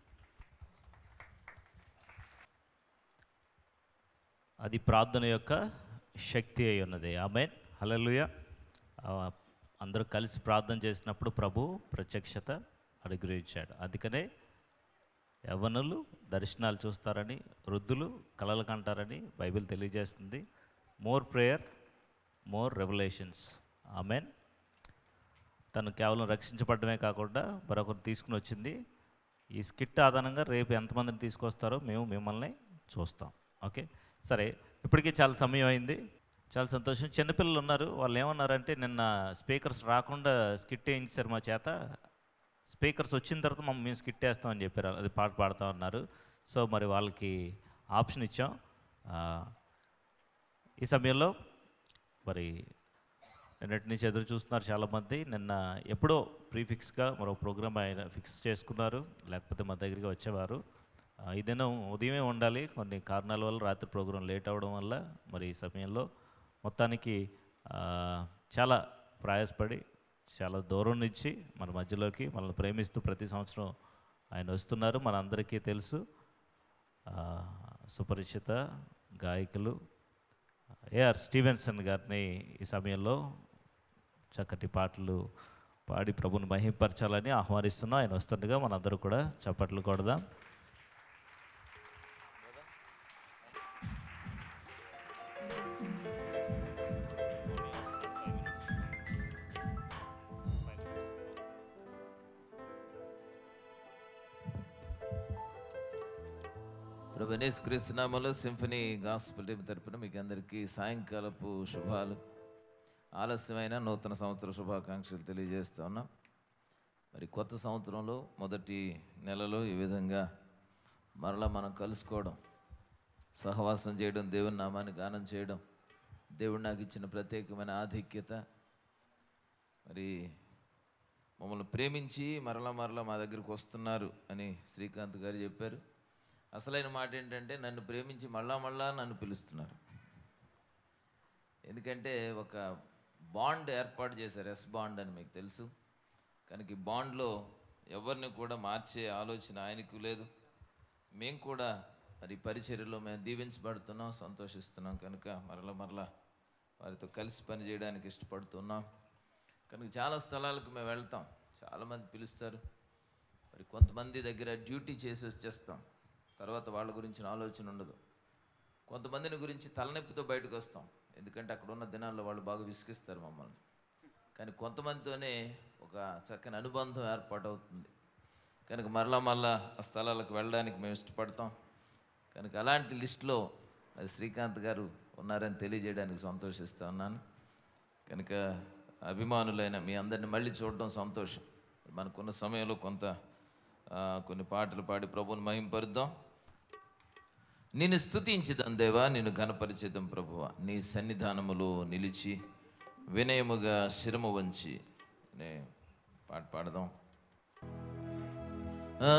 అది ప్రార్థన యొక్క శక్తి అయి ఉన్నది ఆమె హల్లెలూయా ఆ, అందరూ కలిసి ప్రార్థన చేసినప్పుడు ప్రభు ప్రత్యక్షత అనుగ్రహించాడు అందుకనే యవ్వనులు దర్శనాలు చూస్తారని వృద్ధులు కలలు కంటారని బైబిల్ తెలియజేస్తుంది more prayer more revolutions amen తను కేవలం రక్షించబడమే కాకుండా మరొకరు తీసుకుని వచ్చింది ఈ స్కిట్ ఆధారంగా రేపు ఎంతమందిని తీసుకొస్తారో మేము మిమ్మల్ని చూస్తాం ఓకే సరే ఇప్పటికీ చాలా సమయం అయింది చాలా సంతోషం చిన్నపిల్లలు ఉన్నారు వాళ్ళు ఏమన్నారంటే నిన్న స్పీకర్స్ రాకుండా స్కిట్ వేయించారు మా చేత స్పీకర్స్ వచ్చిన తర్వాత మమ్మల్ని మేము స్కిట్ వేస్తామని చెప్పారు అది పాట పాడుతూ ఉన్నారు సో మరి వాళ్ళకి ఆప్షన్ ఇచ్చాం ఆ, ఈ సమయంలో మరి నిన్నటి నుంచి ఎదురు చూస్తున్నారు చాలామంది నిన్న ఎప్పుడో ప్రీఫిక్స్గా మరో ప్రోగ్రామ్ ఆయన ఫిక్స్ చేసుకున్నారు లేకపోతే మా దగ్గరికి వచ్చేవారు ఆ, ఈ దినం ఉదయమే ఉండాలి కొన్ని కారణాల వల్ల రాత్రి ప్రోగ్రాం లేట్ అవ్వడం వల్ల మరి ఈ సమయంలో మొత్తానికి ఆ, చాలా ప్రయాసపడి చాలా దూరం నుంచి మన మధ్యలోకి మనల్ని ప్రేమిస్తూ ప్రతి సంవత్సరం ఆయన వస్తున్నారు మన అందరికీ తెలుసు ఆ, సుపరిచిత గాయకులు ఏఆర్ స్టీవెన్సన్ గారిని ఈ సమయంలో చక్కటి పాటలు పాడి ప్రభుని మహింపరచాలని ఆహ్వానిస్తున్నాం ఆయన వస్తుండగా మనందరూ కూడా చప్పట్లు కొడదాం ప్రభనేష్ క్రీస్తునామలో సింఫనీ గాస్పుల్ టీం తరపున మీకు అందరికీ సాయంకాలపు శుభాలు ఆలస్యమైన నూతన సంవత్సర శుభాకాంక్షలు తెలియజేస్తూ ఉన్నాం మరి కొత్త సంవత్సరంలో మొదటి నెలలో ఈ విధంగా మరలా మనం కలుసుకోవడం సహవాసం చేయడం దేవుని నామాన్ని గానం చేయడం దేవుడు నాకు ఇచ్చిన ప్రత్యేకమైన ఆధిక్యత మరి మమ్మల్ని ప్రేమించి మరలా మరలా మా దగ్గరికి వస్తున్నారు అని శ్రీకాంత్ గారు చెప్పారు అసలైన మాట ఏంటంటే నన్ను ప్రేమించి మళ్ళా మళ్ళా నన్ను పిలుస్తున్నారు ఎందుకంటే ఒక బాండ్ ఏర్పాటు చేశారు ఎస్ బాండ్ అని మీకు తెలుసు కనుక ఈ బాండ్లో ఎవరిని కూడా మార్చే ఆలోచన ఆయనకు లేదు మేము కూడా మరి పరిచర్యలో మేము దీవించబడుతున్నాం సంతోషిస్తున్నాం కనుక మరల మరలా వారితో కలిసి పనిచేయడానికి ఇష్టపడుతున్నాం కనుక చాలా స్థలాలకు మేము వెళ్తాం చాలామంది పిలుస్తారు మరి కొంతమంది దగ్గర డ్యూటీ చేసి వచ్చేస్తాం తర్వాత వాళ్ళ గురించిన ఆలోచన ఉండదు కొంతమందిని గురించి తలనొప్పితో బయటకు వస్తాం ఎందుకంటే అక్కడ ఉన్న దినాల్లో వాళ్ళు బాగా విసిగిస్తారు మమ్మల్ని కానీ కొంతమందితోనే ఒక చక్కని అనుబంధం ఏర్పాటవుతుంది కనుక మరలా మరలా ఆ స్థలాలకు వెళ్ళడానికి మేము ఇష్టపడతాం కనుక అలాంటి లిస్టులో అది శ్రీకాంత్ గారు ఉన్నారని తెలియజేయడానికి సంతోషిస్తూ ఉన్నాను కనుక అభిమానులైన మీ అందరిని మళ్ళీ చూడడం సంతోషం మనకున్న సమయంలో కొంత ఆ, కొన్ని పాటలు పాడి ప్రభుని మహింపరుద్దాం నిన్ను స్తుతించిదం దేవా నిన్ను ఘనపరిచితం ప్రభువ నీ సన్నిధానములో నిలిచి వినయముగా శిరము వంచి అనే పాట పాడదాం ఆ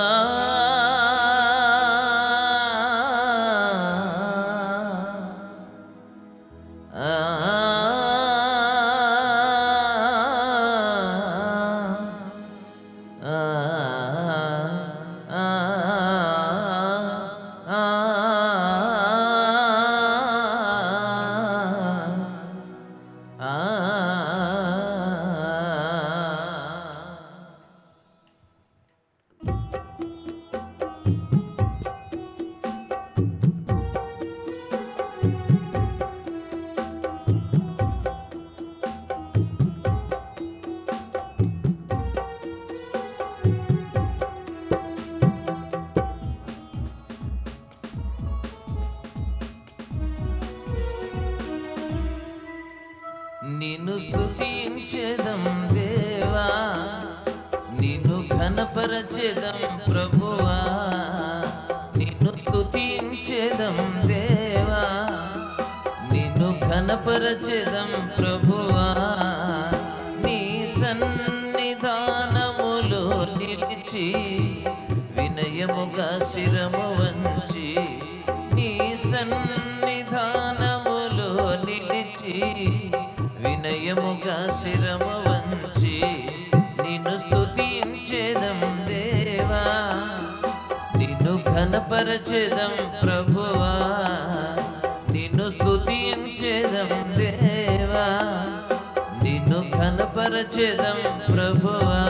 నిన్ను స్తుతించెదం దేవా నిన్ను ఘనపరచెదం ప్రభువా నిన్ను స్తుతించెదం దేవా నిన్ను ఘనపరచెదం ప్రభువా నీ సన్నిధానములో నిలిచి వినయముగా శిరము వంచి నీ సన్నిధానములో నిలిచి వినయముగా శిరము వంచి నిన్ను స్తుతించేదం దేవా నిన్ను ఘనపరచెదం ప్రభువా నిన్ను స్తుతించేదం దేవా నిన్ను ఘనపరచెదం ప్రభువా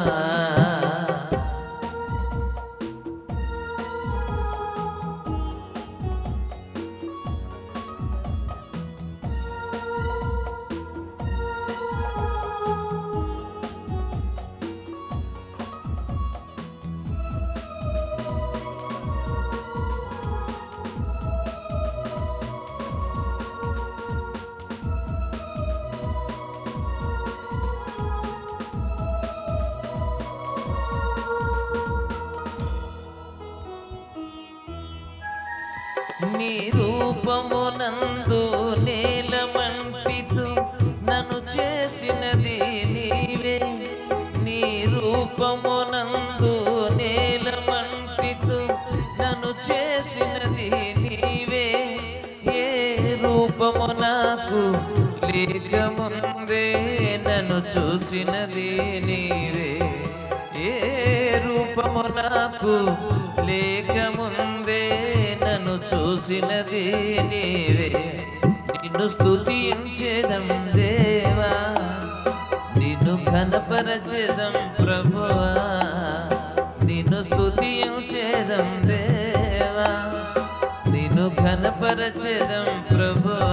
నీ రూపమునందు నేలమంటితూ నన్ను చేసినది నీవే నీ రూపమునందు నేలమంటితూ నన్ను చేసినది నీవే ఏ రూపము నాకు లేకముందే నన్ను చూసినది నీవే ఏ రూపము నాకు లేకముందే చూసినది నీవే నిన్ను స్తుతించేదం దేవా నిన్ను ఘనపరచేదం ప్రభువా నిన్ను స్తుతించేదం దేవా నిన్ను ఘనపరచేదం ప్రభువా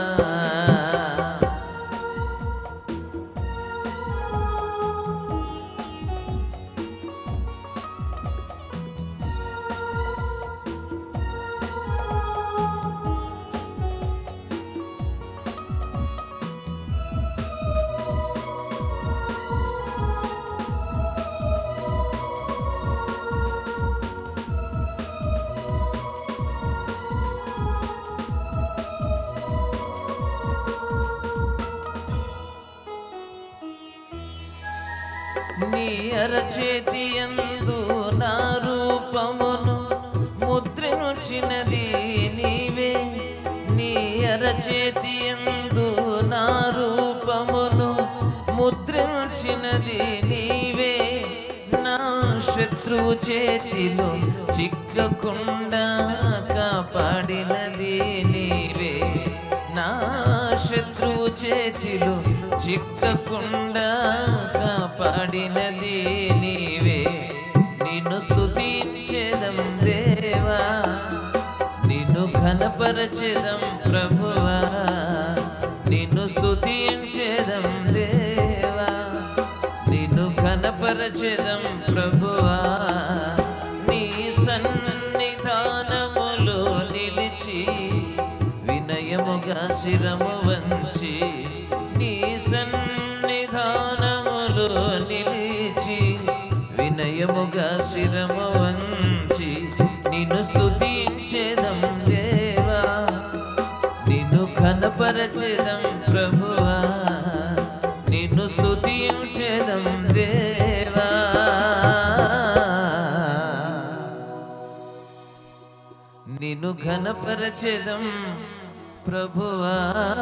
నీ అరచేతి ఎందు నా రూపమును ముద్రించినది నీవే నీ అరచేతి ఎందు నా రూపమును ముద్రించినది నీవే నా శత్రువు చేతిలో చిక్కకుండా కాపాడినది నీవే నా శత్రువు చేతిలో చిక్కకుండా కాపాడినది నీవే నిన్ను స్తుతించేదం దేవా నిన్ను ఘనపరచేదం ప్రభువా నిన్ను స్తుతించేదం దేవా నిన్ను ఘనపరచేదం ప్రభువా నీ సన్నిధానములో నిలిచి వినయముగా శిరము వంచి నీ సన్నిధానములో నిలిచి వినయముగా శిరము వంచి నిన్ను స్తుతించేదం దేవా నిన్ను ఘనపరచేదం ప్రభువా నిన్ను స్తుతించేదం దేవా నిన్ను ఘనపరచేదం ప్రభువా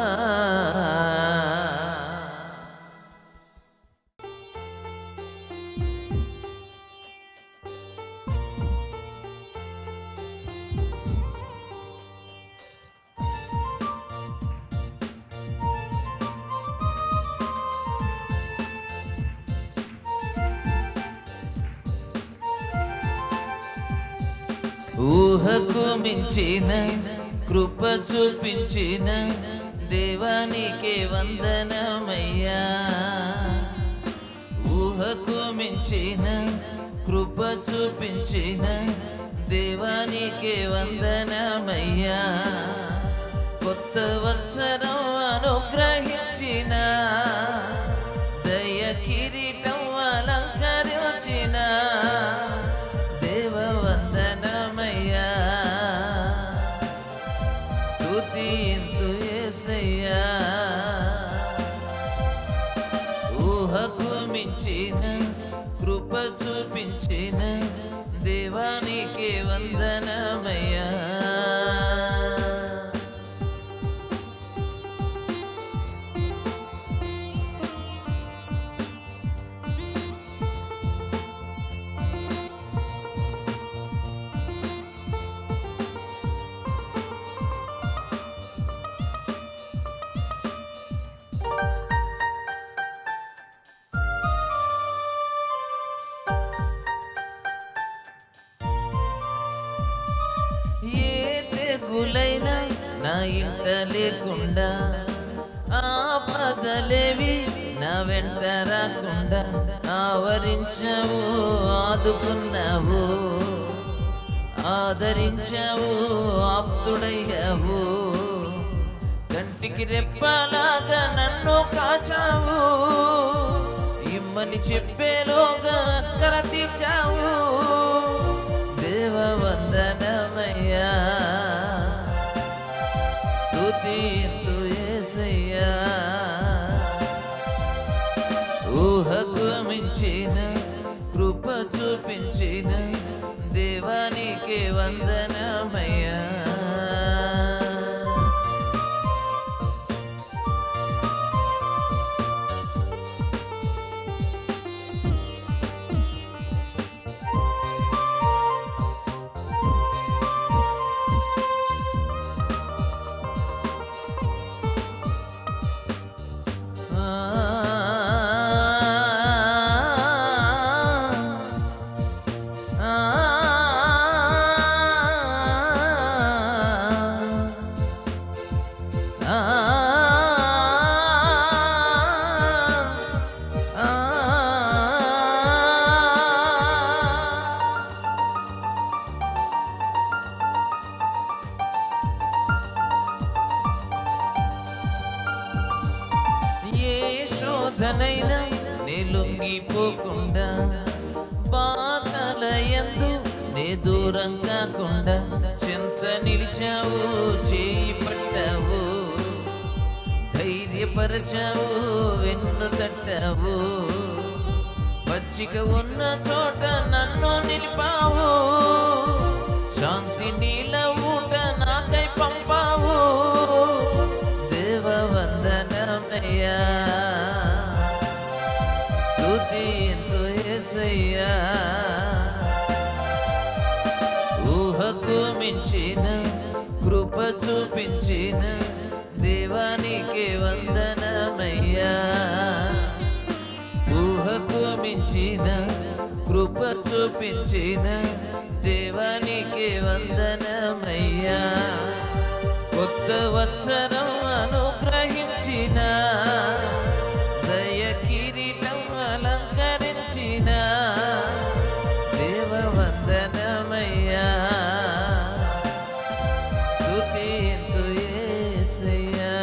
ఊహకు మించిన కృప చూపించిన దేవానికే వందనమయ్యా ఊహకు మించిన కృప చూపించిన దేవానికే వందనమయ్యా కొత్త వత్సరం అనుగ్రహించిన దయ కిరీటం అలంకరించిన దేవ వందనమయ్యా స్తుతింతు యేసయ్యా ఊహకు మించిన కృప చూపించిన దేవానికి వందనమయ్యా ఏ తెగులైనా నా ఇంట లేకుండా ఆపదలేవి నా వెంట రాకుండా ఆవరించావు ఆదుకున్నావు ఆదరించావు ఆప్తుడయ్యావు కంటికి రెప్పలాగా నన్ను కాచావు ఇమ్మని చెప్పేలోగా అక్కర తీర్చావు దేవ వందనమయ్యా స్తుతింతు యేసయ్యా ఊహకు మించిన కృప చూపించిన దేవానికి వందనమయ్యా చోటనైనా నే లొంగిపోకుండా బాధల ఎందు నే దూరం కాకుండా చింత నిలిచావు చేయి పట్టావు ధైర్యపరచావు వెన్ను తట్టావు పచ్చిక ఉన్న చోట నన్ను నిలిపావు శాంతి నీల ఊట నాకై పంపావు దేవ వందనమయ్యా స్తుతి ఎంతో యేసయ్యా ఊహకు మించిన కృప చూపించిన దేవానికి వందనమయ్యా ఊహకు మించిన కృప చూపించిన దేవానికి వందనమయ్యా కొత్త వచ్చరం అనుగ్రహించిన దయ కిరీటం అలంకరించిన దేవ వందనమయ్యా స్తుతి ఎంతో యేసయ్యా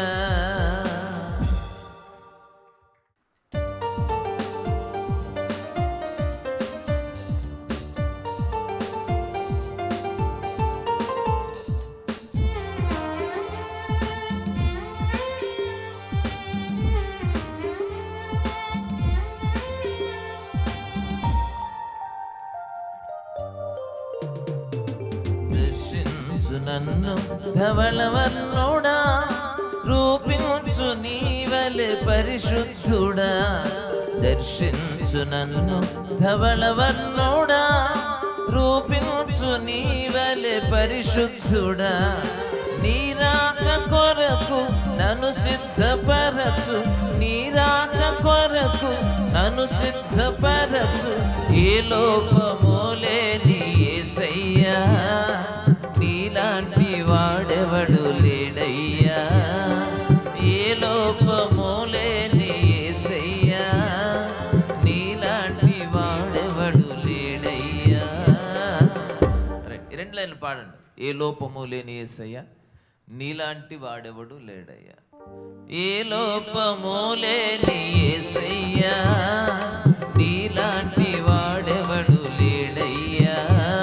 దర్శించు నన్ను ధవళవర్ణుడా రూపించు నీవలె పరిశుద్ధుడా దర్శించు నన్ను ధవళవర్ణుడా రూపించు నీవలె పరిశుద్ధుడా నీరాక కొరకు నన్ను సిద్ధపరచు నీరాక కొరకు నన్ను సిద్ధపరచు ఏ లోపము లేని యేసయ్యా నీలాంటి వాడెవడు లేడయ్యా ఏ లోపము లేని యేసయ్యా నీలాంటి వాడెవడు లేడయ్యా రైట్, ఈ రెండు లైన్లు పాడండి ఏ లోపము లేని యేసయ్యా నీలాంటి వాడెవడు లేడయ్యా ఏ లోపము లేని యేసయ్యా నీలాంటి వాడెవడు లేడయ్యా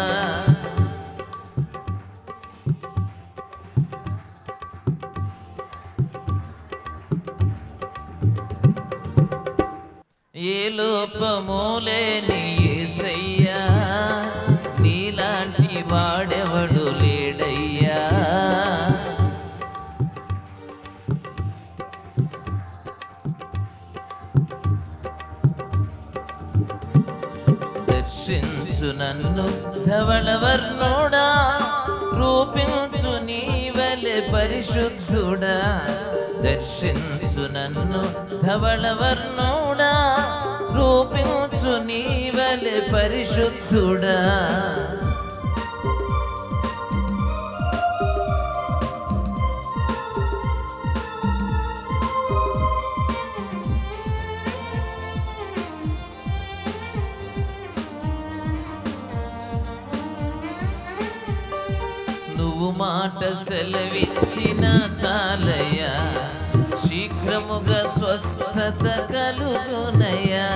ఏ లోపము లేని యేసయ్యా నీలాంటి వాడెవడు లేడయ్యా దర్శించు నన్ను ధవళవర్ణుడా రూపించు నీవలె పరిశుద్ధుడా దర్శించు నన్ను ధవళవర్ణుడా రూపించు నీవలె పరిశుద్ధుడా నువ్వు మాట సెలవిచ్చిన చాలయ్యా శీఘ్రముగా స్వస్థత కలుగునయ్యా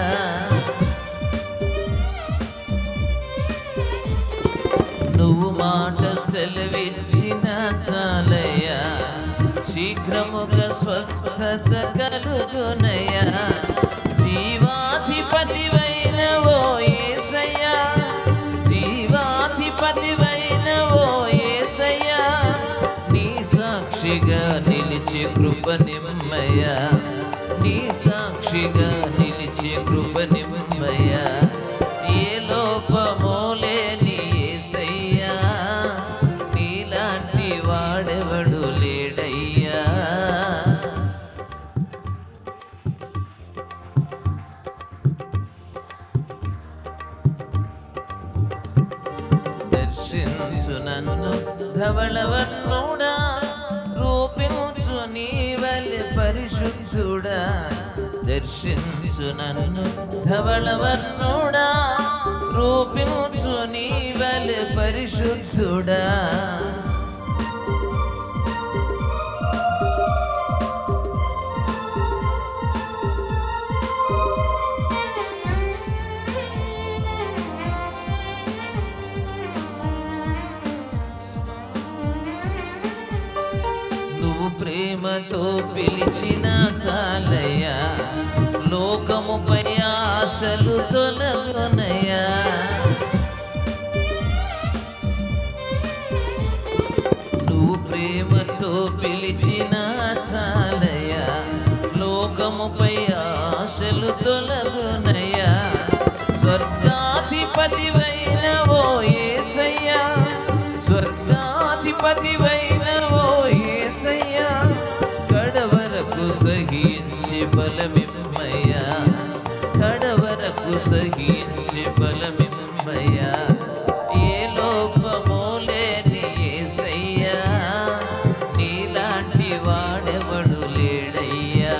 నువ్వు మాట సెలవిచ్చిన చాలయ్యా శీఘ్రముగా స్వస్థత కలుగునయ్యా జీవాధిపతివైన ఓ యేసయ్యా జీవాధిపతివైన ఓ యేసయ్యా నీ సాక్షిగా నిలిచే కృప నిమ్మయ్యా నీ సాక్షిగా నిలిచే కృప నిమ్మయ్యా ఏ లోపమో లేని యేసయ్యా నీలాంటి వాడెవడు లేడయ్యా దర్శించు నన్ను ధవళవర్ణుడా రూపించు నీవలె పరిశుద్ధుడా దర్శించు నన్ను ధవళవర్ణుడా రూపించు నీవలె పరిశుద్ధుడా ప్రేమతో పిలిచిన చాలయ్యా లోకముపై ఆశలు తొలగునయ్యా నువ్వు ప్రేమతో పిలిచిన చాలయ్యా లోకముపై ఆశలు తొలగునయ్యా స్వర్గాధిపతివైన ఓ యేసయ్యా స్వర్గాధిపతివైన ఓ యేసయ్యా కడవరకు సహించి బలమిమ్మయ్యా కడవరకు సహించి బలమిమ్మయ్యా ఏ లోపమో లేని యేసయ్యా నీలాంటి వాడెవడు లేడయ్యా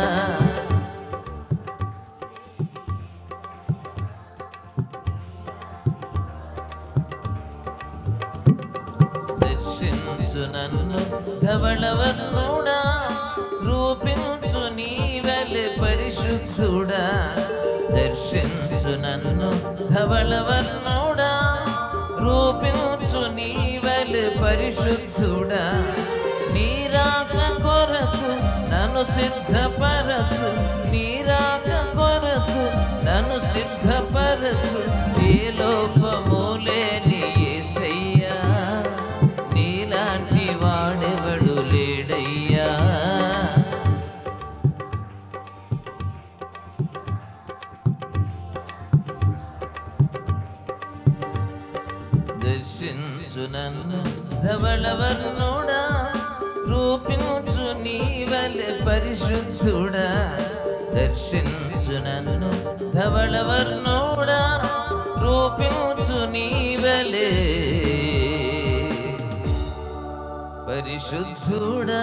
దర్శించు నన్ను ధవళవర్ణుడా రూపించు నీవెల పరిశుద్ధుడా దర్శించు నన్ను ధవళవర్ణుడా రూపించు నీవెల పరిశుద్ధుడా నీరాక కొరకు నన్ను సిద్ధపరచు నీరాక కొరకు నన్ను సిద్ధపరచు ఏ లోపము లేని యేసయ్యా నీలాంటి వాడెవడు లేడయ్యా దర్శించు నన్ను ధవళవర్ణుడా రూపించు నీవల పరిశుద్ధుడా దర్శించు నన్ను ధవళవర్ణుడా రూపించు నీవలే పరిశుద్ధుడా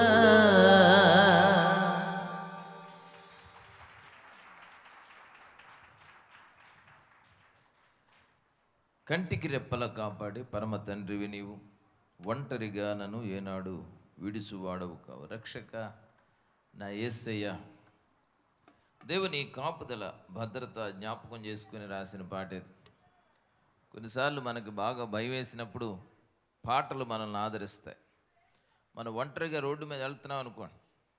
కంటికి రెప్పల కాపాడి పరమ తండ్రివి నీవు ఒంటరిగా నన్ను ఏనాడు విడుచువాడవు కావు రక్షక నా యేసయ్య దేవుని కాపుదల భద్రత జ్ఞాపకం చేసుకుని రాసిన పాట ఇది కొన్నిసార్లు మనకు బాగా భయం వేసినప్పుడు పాటలు మనల్ని ఆదరిస్తాయి మనం ఒంటరిగా రోడ్డు మీద వెళ్తున్నాం అనుకోండి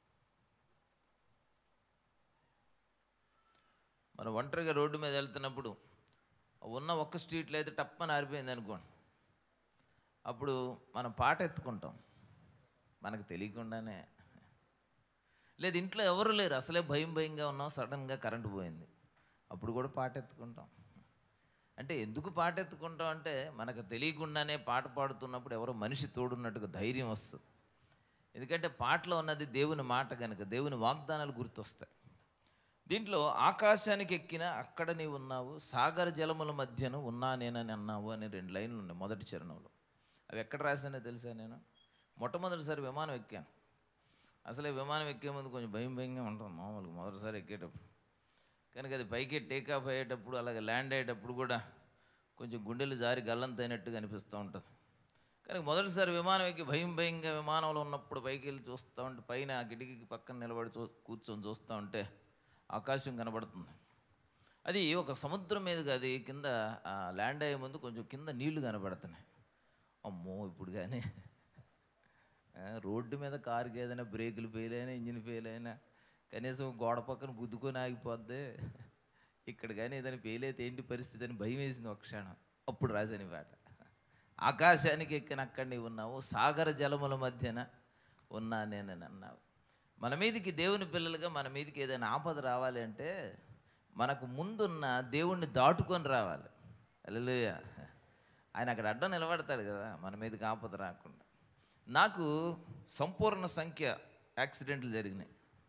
మనం ఒంటరిగా రోడ్డు మీద వెళ్తున్నప్పుడు ఉన్న ఒక్క స్ట్రీట్లో అయితే టప్పని ఆరిపోయింది అనుకోండి అప్పుడు మనం పాట ఎత్తుకుంటాం మనకు తెలియకుండానే లేదు ఇంట్లో ఎవరు లేరు అసలే భయం భయంగా ఉన్నాం సడన్గా కరెంటు పోయింది అప్పుడు కూడా పాట ఎత్తుకుంటాం అంటే ఎందుకు పాట ఎత్తుకుంటాం అంటే మనకు తెలియకుండానే పాట పాడుతున్నప్పుడు ఎవరో మనిషి తోడున్నట్టుగా ధైర్యం వస్తుంది ఎందుకంటే పాటలో ఉన్నది దేవుని మాట కనుక దేవుని వాగ్దానాలు గుర్తొస్తాయి దీంట్లో ఆకాశానికి ఎక్కిన అక్కడ నీవు ఉన్నావు సాగర జలముల మధ్యను ఉన్నా నేనని అన్నావు అని రెండు లైన్లు ఉన్నాయి మొదటి చరణంలో అవి ఎక్కడ రాశానో తెలుసా నేను మొట్టమొదటిసారి విమానం ఎక్కాను అసలే విమానం ఎక్కే ముందు కొంచెం భయం భయంగా ఉంటుంది మామూలుగా మొదటిసారి ఎక్కేటప్పుడు కనుక అది పైకి టేక్ ఆఫ్ అయ్యేటప్పుడు అలాగే ల్యాండ్ అయ్యేటప్పుడు కూడా కొంచెం గుండెలు జారి గల్లంతైనట్టుగా అనిపిస్తూ ఉంటుంది కనుక మొదటిసారి విమానం ఎక్కి భయం భయంగా విమానంలో ఉన్నప్పుడు పైకి వెళ్ళి చూస్తూ ఉంటే పైన ఆ కిటికీకి పక్కన నిలబడి చూ కూర్చొని చూస్తూ ఉంటే ఆకాశం కనబడుతుంది అది ఒక సముద్రం మీదుగా అది కింద ఆ, ల్యాండ్ అయ్యే ముందు కొంచెం కింద నీళ్లు కనబడుతున్నాయి అమ్మో ఇప్పుడు కానీ ఆ, రోడ్డు మీద కారుకి ఏదైనా బ్రేకులు ఫెయిల్ అయినా ఇంజిన్ ఫెయిల్ అయినా కనీసం గోడ పక్కన గుద్దుకొని ఆగిపోద్ది ఇక్కడ కానీ ఏదైనా ఫెయిల్ అయితే ఏంటి పరిస్థితి అని భయం వేసింది ఒక క్షణం అప్పుడు రాశాను ఈ పాట ఆకాశానికి ఎక్కిన అక్కడ నీవు ఉన్నావు సాగర జలముల మధ్యన ఉన్నా నేనని అన్నావు మన మీదకి దేవుని పిల్లలుగా మన మీదకి ఏదైనా ఆపద రావాలి అంటే మనకు ముందున్న దేవుణ్ణి దాటుకొని రావాలి అల్లెలుయ ఆయన అక్కడ అడ్డం నిలబడతాడు కదా మన మీదకి ఆపద రాకుండా నాకు సంపూర్ణ సంఖ్య యాక్సిడెంట్లు జరిగినాయి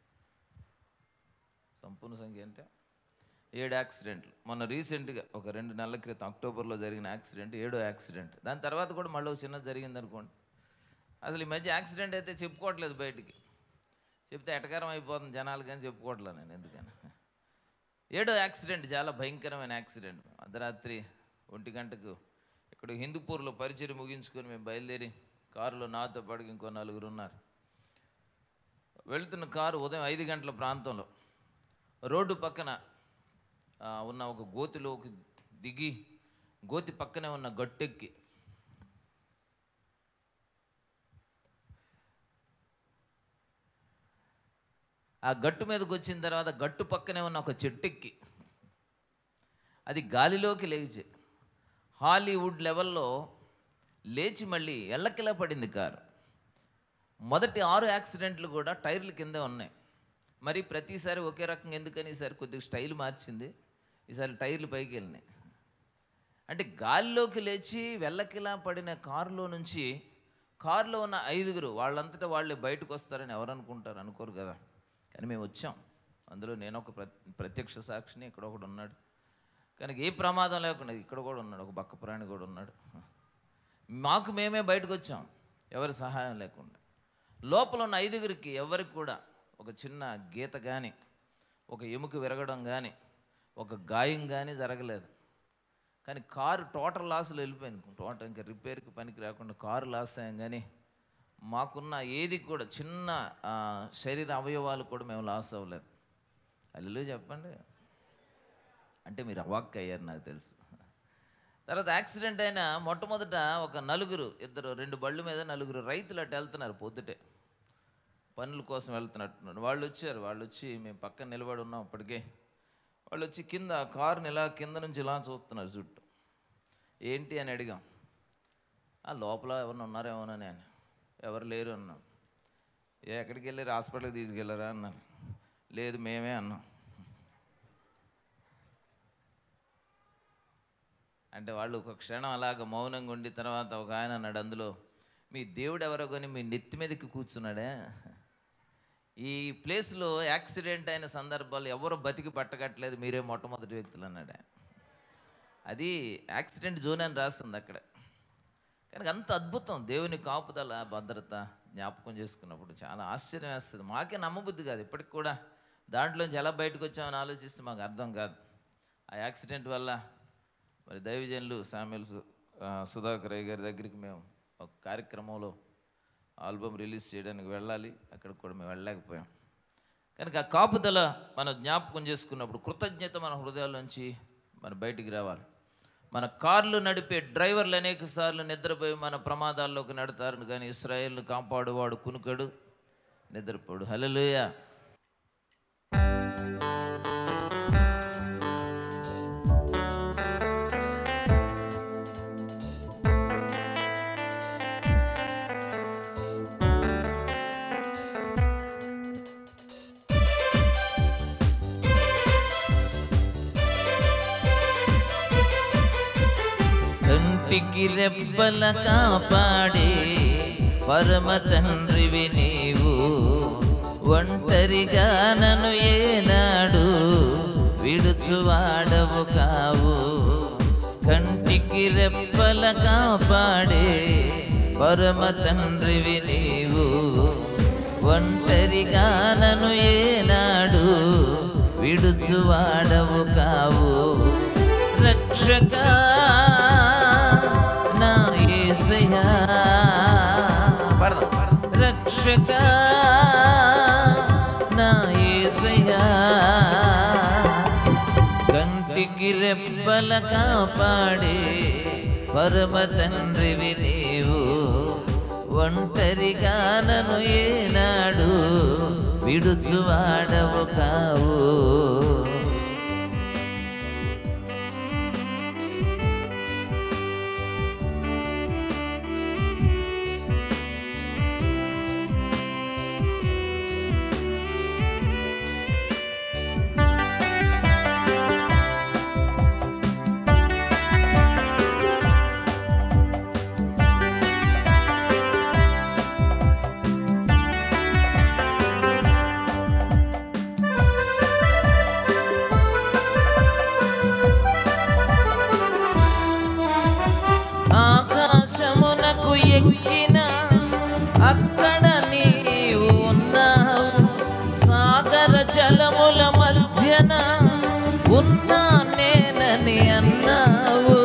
సంపూర్ణ సంఖ్య అంటే ఏడు యాక్సిడెంట్లు మొన్న రీసెంట్గా ఒక రెండు నెలల క్రితం అక్టోబర్లో జరిగిన యాక్సిడెంట్ ఏడో యాక్సిడెంట్ దాని తర్వాత కూడా మళ్ళీ ఒక చిన్నది జరిగింది అనుకోండి అసలు ఈ మధ్య యాక్సిడెంట్ అయితే చెప్పుకోవట్లేదు బయటికి చెప్తే ఎటకారం అయిపోతుంది జనాలు కానీ చెప్పుకోవట్లేదు నేను ఎందుకని ఏడో యాక్సిడెంట్ చాలా భయంకరమైన యాక్సిడెంట్ అర్ధరాత్రి ఒంటి గంటకు ఇక్కడ హిందూపూర్లో పరిచయం ముగించుకొని మేము బయలుదేరి కారులో నాతో పాటు ఇంకో నలుగురు ఉన్నారు వెళ్తున్న కారు ఉదయం ఐదు గంటల ప్రాంతంలో రోడ్డు పక్కన ఆ, ఉన్న ఒక గోతిలోకి దిగి గోతి పక్కనే ఉన్న గట్టెక్కి ఆ గట్టు మీదకి వచ్చిన తర్వాత గట్టు పక్కనే ఉన్న ఒక చెట్టెక్కి అది గాలిలోకి లేచి హాలీవుడ్ లెవెల్లో లేచి మళ్ళీ ఎల్లకిలా పడింది కారు మొదటి ఆరు యాక్సిడెంట్లు కూడా టైర్ల కిందే ఉన్నాయి మరి ప్రతిసారి ఒకే రకంగా ఎందుకని ఈసారి కొద్దిగా స్టైల్ మార్చింది ఈసారి టైర్లు పైకి వెళ్ళినాయి అంటే గాలిలోకి లేచి వెళ్ళకిలా పడిన కారులో నుంచి కారులో ఉన్న ఐదుగురు వాళ్ళంతటా వాళ్ళే బయటకు వస్తారని ఎవరు అనుకుంటారు అనుకోరు కదా కానీ మేము వచ్చాం అందులో నేను ఒక ప్ర- ప్రత్యక్ష సాక్షిని ఇక్కడ ఒకడు ఉన్నాడు కానీ ఏ ప్రమాదం లేకుండా ఇక్కడ కూడా ఉన్నాడు ఒక బక్క ప్రాణి కూడా ఉన్నాడు మాకు మేమే బయటకు వచ్చాం ఎవరి సహాయం లేకుండా లోపల ఉన్న ఐదుగురికి ఎవరికి కూడా ఒక చిన్న గీత కానీ ఒక ఎముక విరగడం కానీ ఒక గాయం కానీ జరగలేదు కానీ కారు టోటల్ లాస్లో వెళ్ళిపోయింది టోటల్ ఇంకా రిపేర్కి పనికి రాకుండా కారు లాస్ అయ్యాం కానీ మాకున్న ఏది కూడా చిన్న ఆ, శరీర అవయవాలు కూడా మేము లాస్ అవ్వలేదు అల్లు చెప్పండి అంటే మీరు అవాక్ అయ్యారు నాకు తెలుసు తర్వాత యాక్సిడెంట్ అయిన మొట్టమొదట ఒక నలుగురు ఇద్దరు రెండు బళ్ళు మీద నలుగురు రైతులు అటు వెళ్తున్నారు పొద్దుటే పనుల కోసం వెళ్తున్నట్టున్నారు వాళ్ళు వచ్చారు వాళ్ళు వచ్చి మేము పక్కన నిలబడి ఉన్నాం అప్పటికే వాళ్ళు వచ్చి కింద కారుని ఇలా కింద నుంచి ఇలా చూస్తున్నారు చుట్టూ ఏంటి అని అడిగాం ఆ లోపల ఎవరిని ఉన్నారేమోనని నేను ఎవరు లేరు అన్నాం ఏ ఎక్కడికి వెళ్ళారు హాస్పిటల్కి తీసుకెళ్ళారా అన్నారు లేదు మేమే అన్నాం అంటే వాళ్ళు ఒక క్షణం అలాగ మౌనంగా ఉండి తర్వాత ఒక ఆయన అన్నాడు అందులో మీ దేవుడు ఎవరో కొని మీ నెత్తి మీదకి కూర్చున్నాడే ఈ ప్లేస్లో యాక్సిడెంట్ అయిన సందర్భాలు ఎవరు బతికి పట్టగట్లేదు మీరే మొట్టమొదటి వ్యక్తులు అన్నాడు ఆయన. అది యాక్సిడెంట్ జోన్ అని రాస్తుంది అక్కడ కానీ అంత అద్భుతం దేవుని కాపుదల భద్రత జ్ఞాపకం చేసుకున్నప్పుడు చాలా ఆశ్చర్యం వేస్తుంది మాకే నమ్మబుద్ధి కాదు ఇప్పటికి కూడా దాంట్లోంచి ఎలా బయటకు వచ్చామని ఆలోచిస్తే మాకు అర్థం కాదు ఆ యాక్సిడెంట్ వల్ల మరి దైవజనులు సామ్యుల్ సు- ఆ, సుధాకర్ అయ్య గారి దగ్గరికి మేము ఒక కార్యక్రమంలో ఆల్బమ్ రిలీజ్ చేయడానికి వెళ్ళాలి అక్కడికి కూడా మేము వెళ్ళలేకపోయాం కనుక ఆ కాపుదల మనం జ్ఞాపకం చేసుకున్నప్పుడు కృతజ్ఞత మన హృదయాల్లోంచి మన బయటికి రావాలి మన కార్లు నడిపే డ్రైవర్లు అనేక సార్లు నిద్రపోయి మన ప్రమాదాల్లోకి నడతారు కానీ ఇస్రాయేల్ని కాపాడువాడు కునుకడు నిద్రపోడు హల్లెలూయా కంటికి రెప్పల కాపాడే పరమ తండ్రివి నీవు ఒంటరిగా నన్ను ఏనాడు విడుచువాడవు కావు కంటికి రెప్పల కాపాడే పరమ తండ్రివి నీవు ఒంటరిగా నన్ను ఏనాడు విడుచువాడవు కావు రక్షకా నా యేసయ్యా పాడదాం. రక్షకా నా యేసయ్యా కంటికి రెప్పల కాపాడే పరమ తండ్రివి నీవు ఒంటరిగా నన్ను ఏనాడు విడుచువాడవు కావు ఆకాశమునకు ఎక్కిన అక్కడ నీవు ఉన్నావు సాగర జలముల మధ్యన ఉన్నా నేనని అన్నావు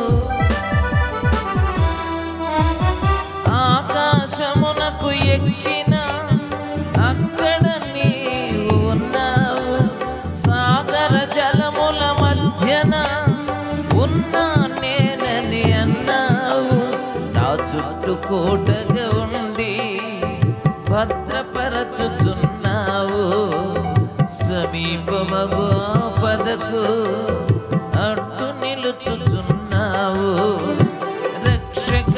ఆకాశమునకు ఎక్కిన అక్కడ నీవు ఉన్నావు సాగర జలముల మధ్యన ఉన్నా నేనని అన్నావు నా చుట్టూ కోటగా ఉండి భద్రపరచుచున్నావు సమీపమగు పదకు అడ్డు నిలుచుచున్నావు రక్షక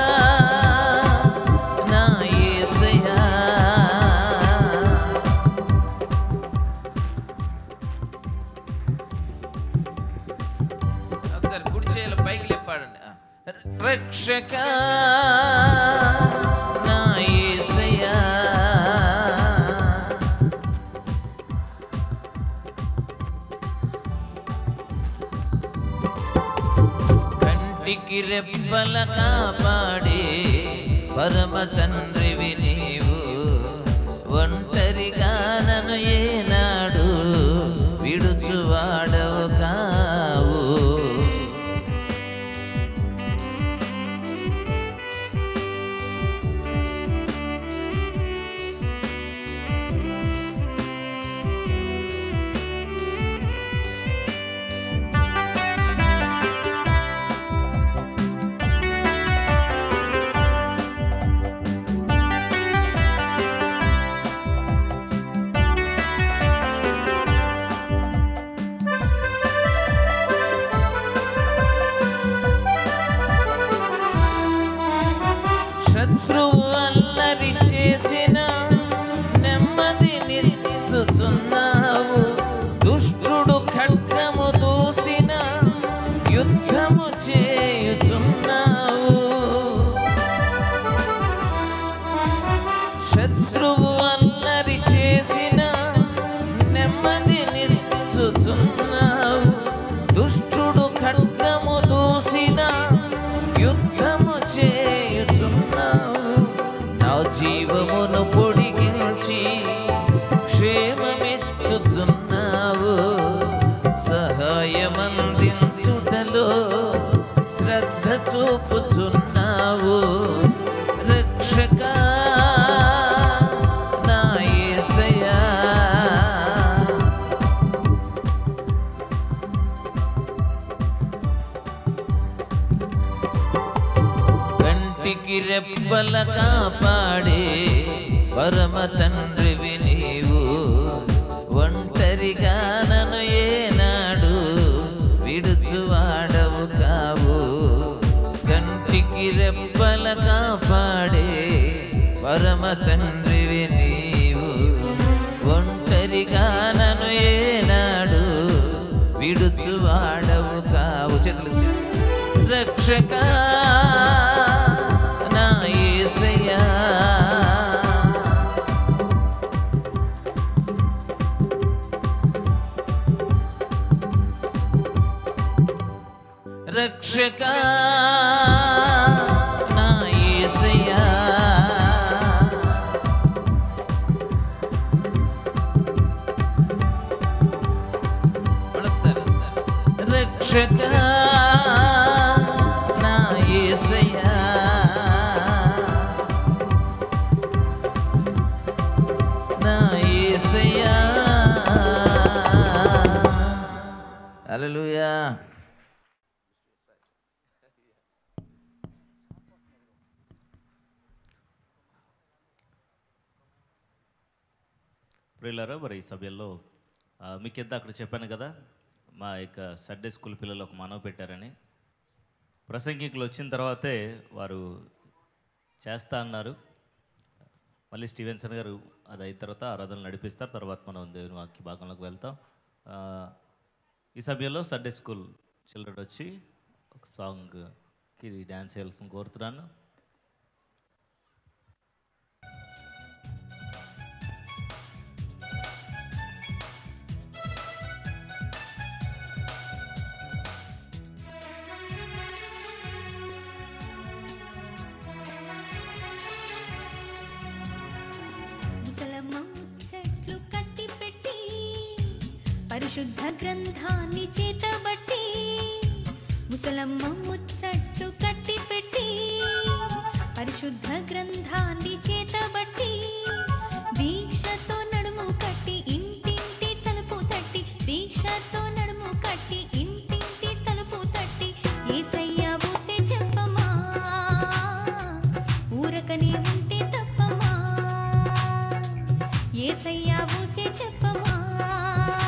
నా యేసయ్యా ఒకసారి కుడి చేయాలి పైకి లేపాడండి ఆ. రక్షక నా యేసయ్యా కంటికి రెప్పల కాపాడే పరమ తండ్రివి నీవు ఒంటరిగా నన్ను ఏనాడు విడుచువాడవు కావు శత్రువు అల్లరి చేసిన నెమ్మది నిలుచుచున్నావు దుష్టుడు ఖడ్గము దూసిన యుద్ధము చేయుచున్నావు శత్రువు అల్లరి చేసిన నెమ్మది నిలుచుచున్నావు దుష్టుడు ఖడ్గము దూసిన యుద్ధము చేయుచున్నావు నా జీవమును పొడిగించి క్షేమమిచ్చుచున్నావు సహాయమందించుటలో శ్రద్ధ చూపుచున్నావు రక్షక నా యేసయ్యా కంటికి రెప్పల కాపాడే పరమ తండ్రివి నీవు ఒంటరిగా నన్ను ఏనాడు విడుచువాడవు కావు కంటికి రెప్పల కాపాడే పరమ తండ్రివి నీవు ఒంటరిగా నన్ను ఏనాడు విడుచువాడవు కావు చెట్లు రక్షక నా యేసయ్యా రక్షక నా యేసయ్యా మరొకసారి, ఒకసారి. రక్షక నా యేసయ్యా నా యేసయ్యా హల్లెలూయా ప్రియులారా మరి ఈ సభ్యుల్లో ఆ, మీకు ఎంత అక్కడ చెప్పాను కదా మా యొక్క సండే స్కూల్ పిల్లలు ఒక మనవ పెట్టారని ప్రసంగికులు వచ్చిన తర్వాతే వారు చేస్తా అన్నారు మళ్ళీ స్టీవెన్సన్ గారు అది అయిన తర్వాత ఆరాధనలు నడిపిస్తారు తర్వాత మనం దేవుని వాక్య భాగంలోకి వెళ్తాం ఆ, ఈ సమయంలో సండే స్కూల్ చిల్డ్రన్ వచ్చి ఒక సాంగ్కి డ్యాన్స్ చేయాల్సిన కోరుతున్నాను ముసలమ్మ చెట్లు కట్టి పెట్టి పరిశుద్ధ గ్రంథాన్ని చేతబట్టి ముసలమ్మ ముచ్చట్లు కట్టి పెట్టి పరిశుద్ధ గ్రంథాన్ని చేతబట్టి దీక్షతో నడుము కట్టి ఇంటింటి తలుపు తట్టి దీక్షతో నడుము కట్టి ఇంటింటి తలుపు తట్టి ఏసయ్య ఊసే చెప్పమా ఊరకనే ఉంటే తప్పమా ఏసయ్య ఊసే చెప్పమా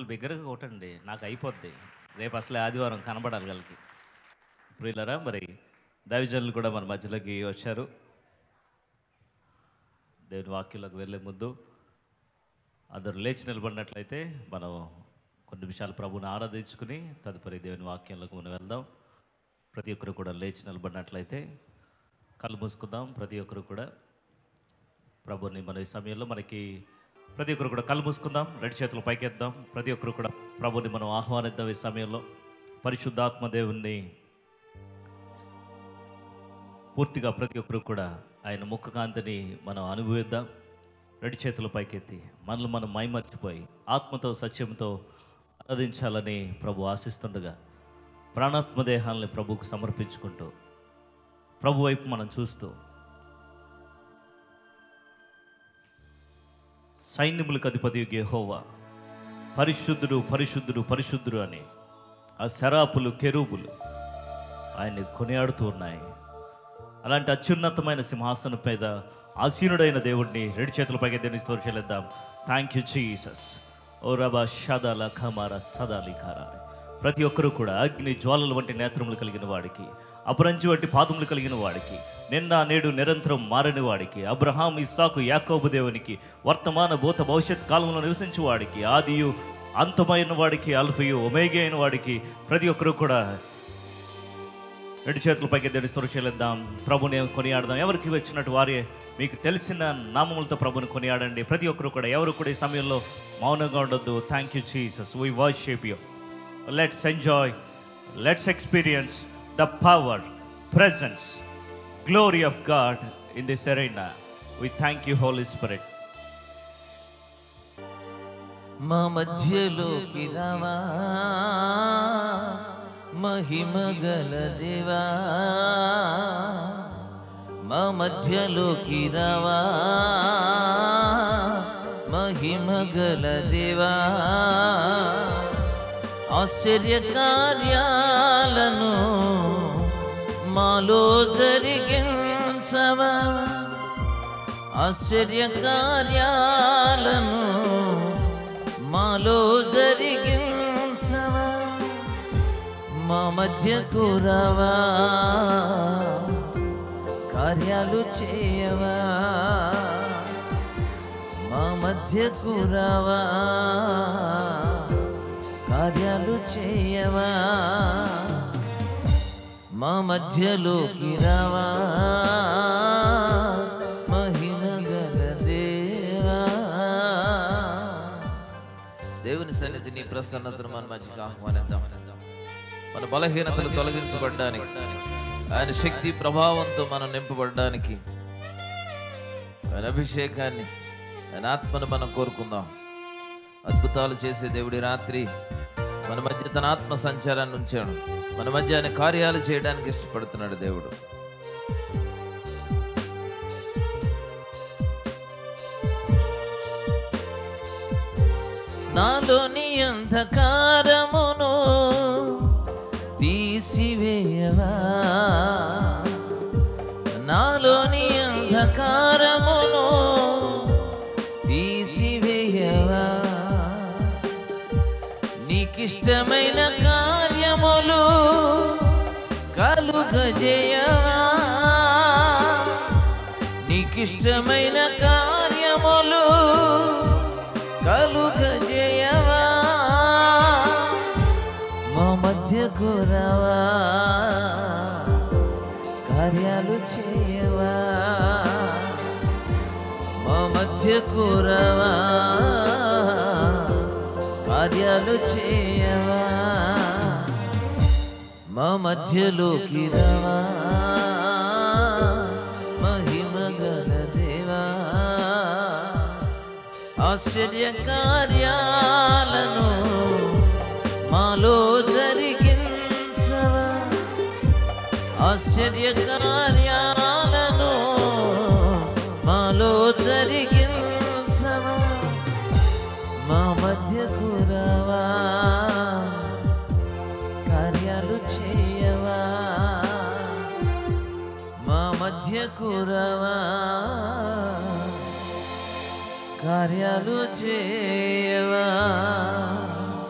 చప్పట్లు బిగ్గరగా కొట్టండి నాకు అయిపోద్ది రేపు అసలే ఆదివారం కనబడాలి వాళ్ళకి ప్రియులరా మరి దైవజనులు కూడా మన మధ్యలోకి వచ్చారు దేవుని వాక్యంలోకి వెళ్ళే ముందు అందరూ లేచి నిలబడినట్లయితే మనం కొన్ని నిమిషాలు ప్రభుని ఆరాధించుకుని తదుపరి దేవుని వాక్యంలోకి మనం వెళ్దాం ప్రతి ఒక్కరు కూడా లేచి నిలబడినట్లయితే కళ్ళు మూసుకుందాం ప్రతి ఒక్కరు కూడా ప్రభుని మన ఈ సమయంలో మనకి ప్రతి ఒక్కరు కూడా కళ్ళు మూసుకుందాం రెండు చేతులు పైకెద్దాం ప్రతి ఒక్కరు కూడా ప్రభుని మనం ఆహ్వానిద్దాం ఈ సమయంలో పరిశుద్ధాత్మ దేవుణ్ణి పూర్తిగా ప్రతి ఒక్కరు కూడా ఆయన ముఖ కాంతిని మనం అనుభవిద్దాం రెండు చేతులు పైకెత్తి మనల్ని మనం మైమర్చిపోయి ఆత్మతో సత్యంతో ఆరాధించాలని ప్రభు ఆశిస్తుండగా ప్రాణాత్మ దేహాలని ప్రభుకు సమర్పించుకుంటూ ప్రభు వైపు మనం చూస్తూ సైన్యములకు అధిపతి యెహోవా పరిశుద్ధుడు పరిశుద్ధుడు పరిశుద్ధుడు అని ఆ శరాపులు కెరూబులు ఆయన్ని కొనియాడుతూ ఉన్నాయి అలాంటి అత్యున్నతమైన సింహాసనం మీద ఆసీనుడైన దేవుడిని రెండు చేతుల పైకి దేవుని స్తోత్రం థ్యాంక్ యూ జీసస్ ఓ రబా షదాల ఖమార సదాలి ఖారా ప్రతి ఒక్కరూ కూడా అగ్ని జ్వాలల వంటి నేత్రములు కలిగిన వాడికి అపరంజి వంటి పాదములు కలిగిన వాడికి నిన్న నేడు నిరంతరం మారని వాడికి అబ్రహాం ఇస్సాకు యాకోబు దేవునికి వర్తమాన భూత భవిష్యత్ కాలంలో నివసించే వాడికి ఆదియు అంతమైన వాడికి అల్ఫయు ఒమేగి అయిన వాడికి ప్రతి ఒక్కరూ కూడా రెండు చేతుల పైకి దేవుని స్తోత్రం ప్రభుని కొనియాడదాం ఎవరికి వచ్చినట్టు వారే మీకు తెలిసిన నామములతో ప్రభుని కొనియాడండి ప్రతి ఒక్కరు కూడా ఎవరు కూడా ఈ సమయంలో మౌనంగా ఉండొద్దు thank you Jesus we worship you let's enjoy let's experience the power presence glory of God in this arena we thank you Holy Spirit మా మధ్యలోకి రావా మహిమ గల దేవా మా మధ్యలోకి రావా మహిమ గల దేవా ఆశ్చర్య కార్యాలను మాలో జరిగించవా ఆశ్చర్య కార్యాలను మాలో జరిగించవా మా మధ్య కూరవా కార్యాలు చేయవా మా మధ్య కూరవా కార్యాలు చేయవా మా మధ్యలోకి రావా మహిమ గల దేవా దేవుని సన్నిధిని ప్రసన్నతను మన మధ్యకి ఆహ్వానిద్దాం మన బలహీనతలు తొలగించబడడానికి ఆయన శక్తి ప్రభావంతో మనం నింపబడడానికి ఆయన అభిషేకాన్ని ఆయన ఆత్మను మనం కోరుకుందాం అద్భుతాలు చేసే దేవుడి రాత్రి మన మధ్య తన ఆత్మ సంచారాన్ని ఉంచాడు మన మధ్య ఆయన కార్యాలు చేయడానికి ఇష్టపడుతున్నాడు దేవుడు నాలోని అంధకారమును తీసివేయవా నాలోని అంధకారమును తీసివేయవా నీకిష్టమైన కార్యములు కలుగజేయవా నీకిష్టమైన కార్యములు కలుగజేయవా మా మధ్య కూరవా కార్యాలు చేయవా మా మధ్య కూరవా కార్యాలు చేయవా మా మధ్యలోకి రవా మహిమ గల దేవా ఆశ్చర్య కార్యాలను మాలో జరిగించవా ఆశ్చర్య కార్యాలను మాలో జరిగించవా మా మధ్య కూరవా కార్యాలు చేయవా మా మధ్య కూరవా కార్యాలు చేయవా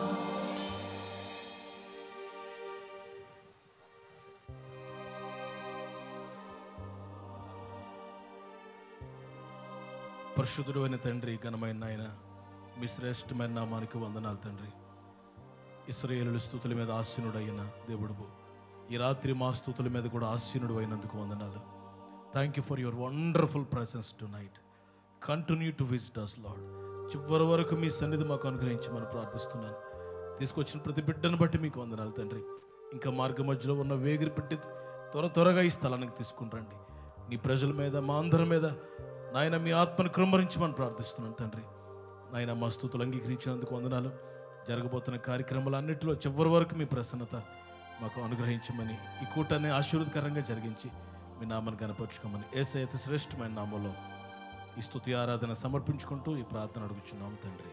పరిశుద్ధుడు అయిన తండ్రి ఘనమైన నాయన మీ శ్రేష్టమైన నామానికి వందనాలు తండ్రి ఇస్రాయేలుల స్థుతుల మీద ఆసీనుడు అయిన దేవుడు ఈ రాత్రి మా స్థుతుల మీద కూడా ఆసీనుడు అయినందుకు వందనాలు thank you for your wonderful presence tonight continue to visit us Lord చివరి వరకు మీ సన్నిధి మాకు అనుగ్రహించమని ప్రార్థిస్తున్నాను తీసుకొచ్చిన ప్రతి బిడ్డను బట్టి మీకు వందనాలు తండ్రి ఇంకా మార్గ మధ్యలో ఉన్న వేగిరి పెట్టి త్వర త్వరగా ఈ స్థలానికి తీసుకుని నీ ప్రజల మీద మా అందరి మీద నాయన మీ ఆత్మను కృమ్మరించమని ప్రార్థిస్తున్నాను తండ్రి నాయన మా స్థుతులు అంగీకరించినందుకు వందనాలు జరగబోతున్న కార్యక్రమాలు అన్నింటిలో చివరి వరకు మీ ప్రసన్నత మాకు అనుగ్రహించమని ఈ కూటాన్ని ఆశీర్వదకరంగా జరిగించి మీ నామాన్ని కనపరుచుకోమని ఏసై అతి శ్రేష్టమైన నామంలో ఈ స్తుతి ఆరాధన సమర్పించుకుంటూ ఈ ప్రార్థన అడుగుచున్నాం తండ్రి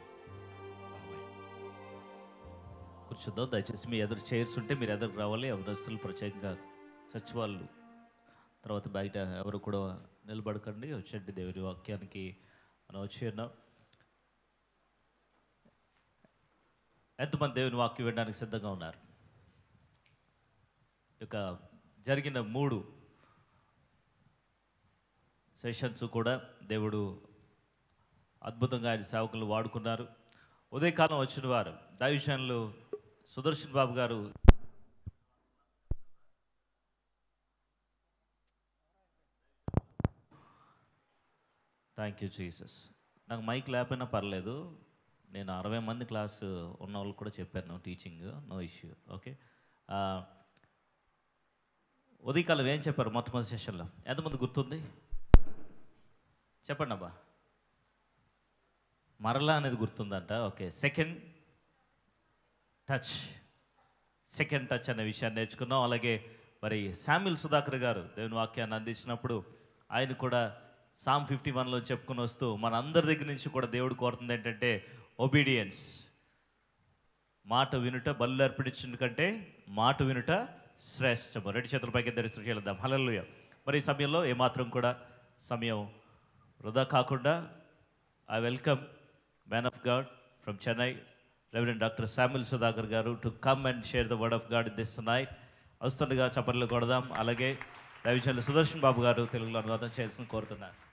కూర్చుందాం దయచేసి మీ ఎదురు చైర్స్ ఉంటే మీరు ఎదురు రావాలి అవనస్తులు ప్రత్యేకంగా చర్చ్ వాళ్ళు తర్వాత బయట ఎవరు కూడా నిలబడకండి వచ్చండి దేవుని వాక్యానికి మనం వచ్చి ఉన్నాం ఎంతమంది దేవుని వాక్యం వినడానికి సిద్ధంగా ఉన్నారు ఇక జరిగిన మూడు సెషన్స్ కూడా దేవుడు అద్భుతంగా ఆయన సేవకులు వాడుకున్నారు ఉదయకాలం వచ్చిన వారు దైవశానులు Sudarshan Babu garu thank you Jesus నాకు మైక్ లేకపోయినా పర్లేదు నేను అరవై మంది క్లాస్ ఉన్న వాళ్ళకి కూడా చెప్పాను టీచింగ్ నో ఇష్యూ ఓకే ఉదయకాలం ఏం చెప్పారు మొట్టమొదటి సెషన్లో ఎంతమంది గుర్తుంది చెప్పండి అబ్బా మరలా అనేది గుర్తుందంట okay second touch second touch అనే విషయాన్ని నేర్చుకున్నాం అలాగే మరి శామ్యుల్ సుధాకర్ గారు దేవుని వాక్యాన్ని అందించినప్పుడు ఆయన కూడా సామ్ ఫిఫ్టీ వన్లో చెప్పుకుని వస్తూ మన అందరి దగ్గర నుంచి కూడా దేవుడు కోరుతుంది ఏంటంటే ఒబీడియన్స్ మాట వినుట బల్లు అర్పించిన కంటే మాట వినుట శ్రేష్టము రెండు చేతులపైకి ధరిస్తూ చేద్దాం హలలుయ మరి ఈ సమయంలో ఏమాత్రం కూడా సమయం వృధా కాకుండా I welcome man of God from Chennai reverend doctor Samuel Sudhakar garu to come and share the word of God this night వస్తుండగా చప్పట్లు కొడదాం అలాగే దయచేసి సుదర్శన్ బాబు గారు తెలుగులో అనువాదం చేయాల్సిన కోరుతున్నాను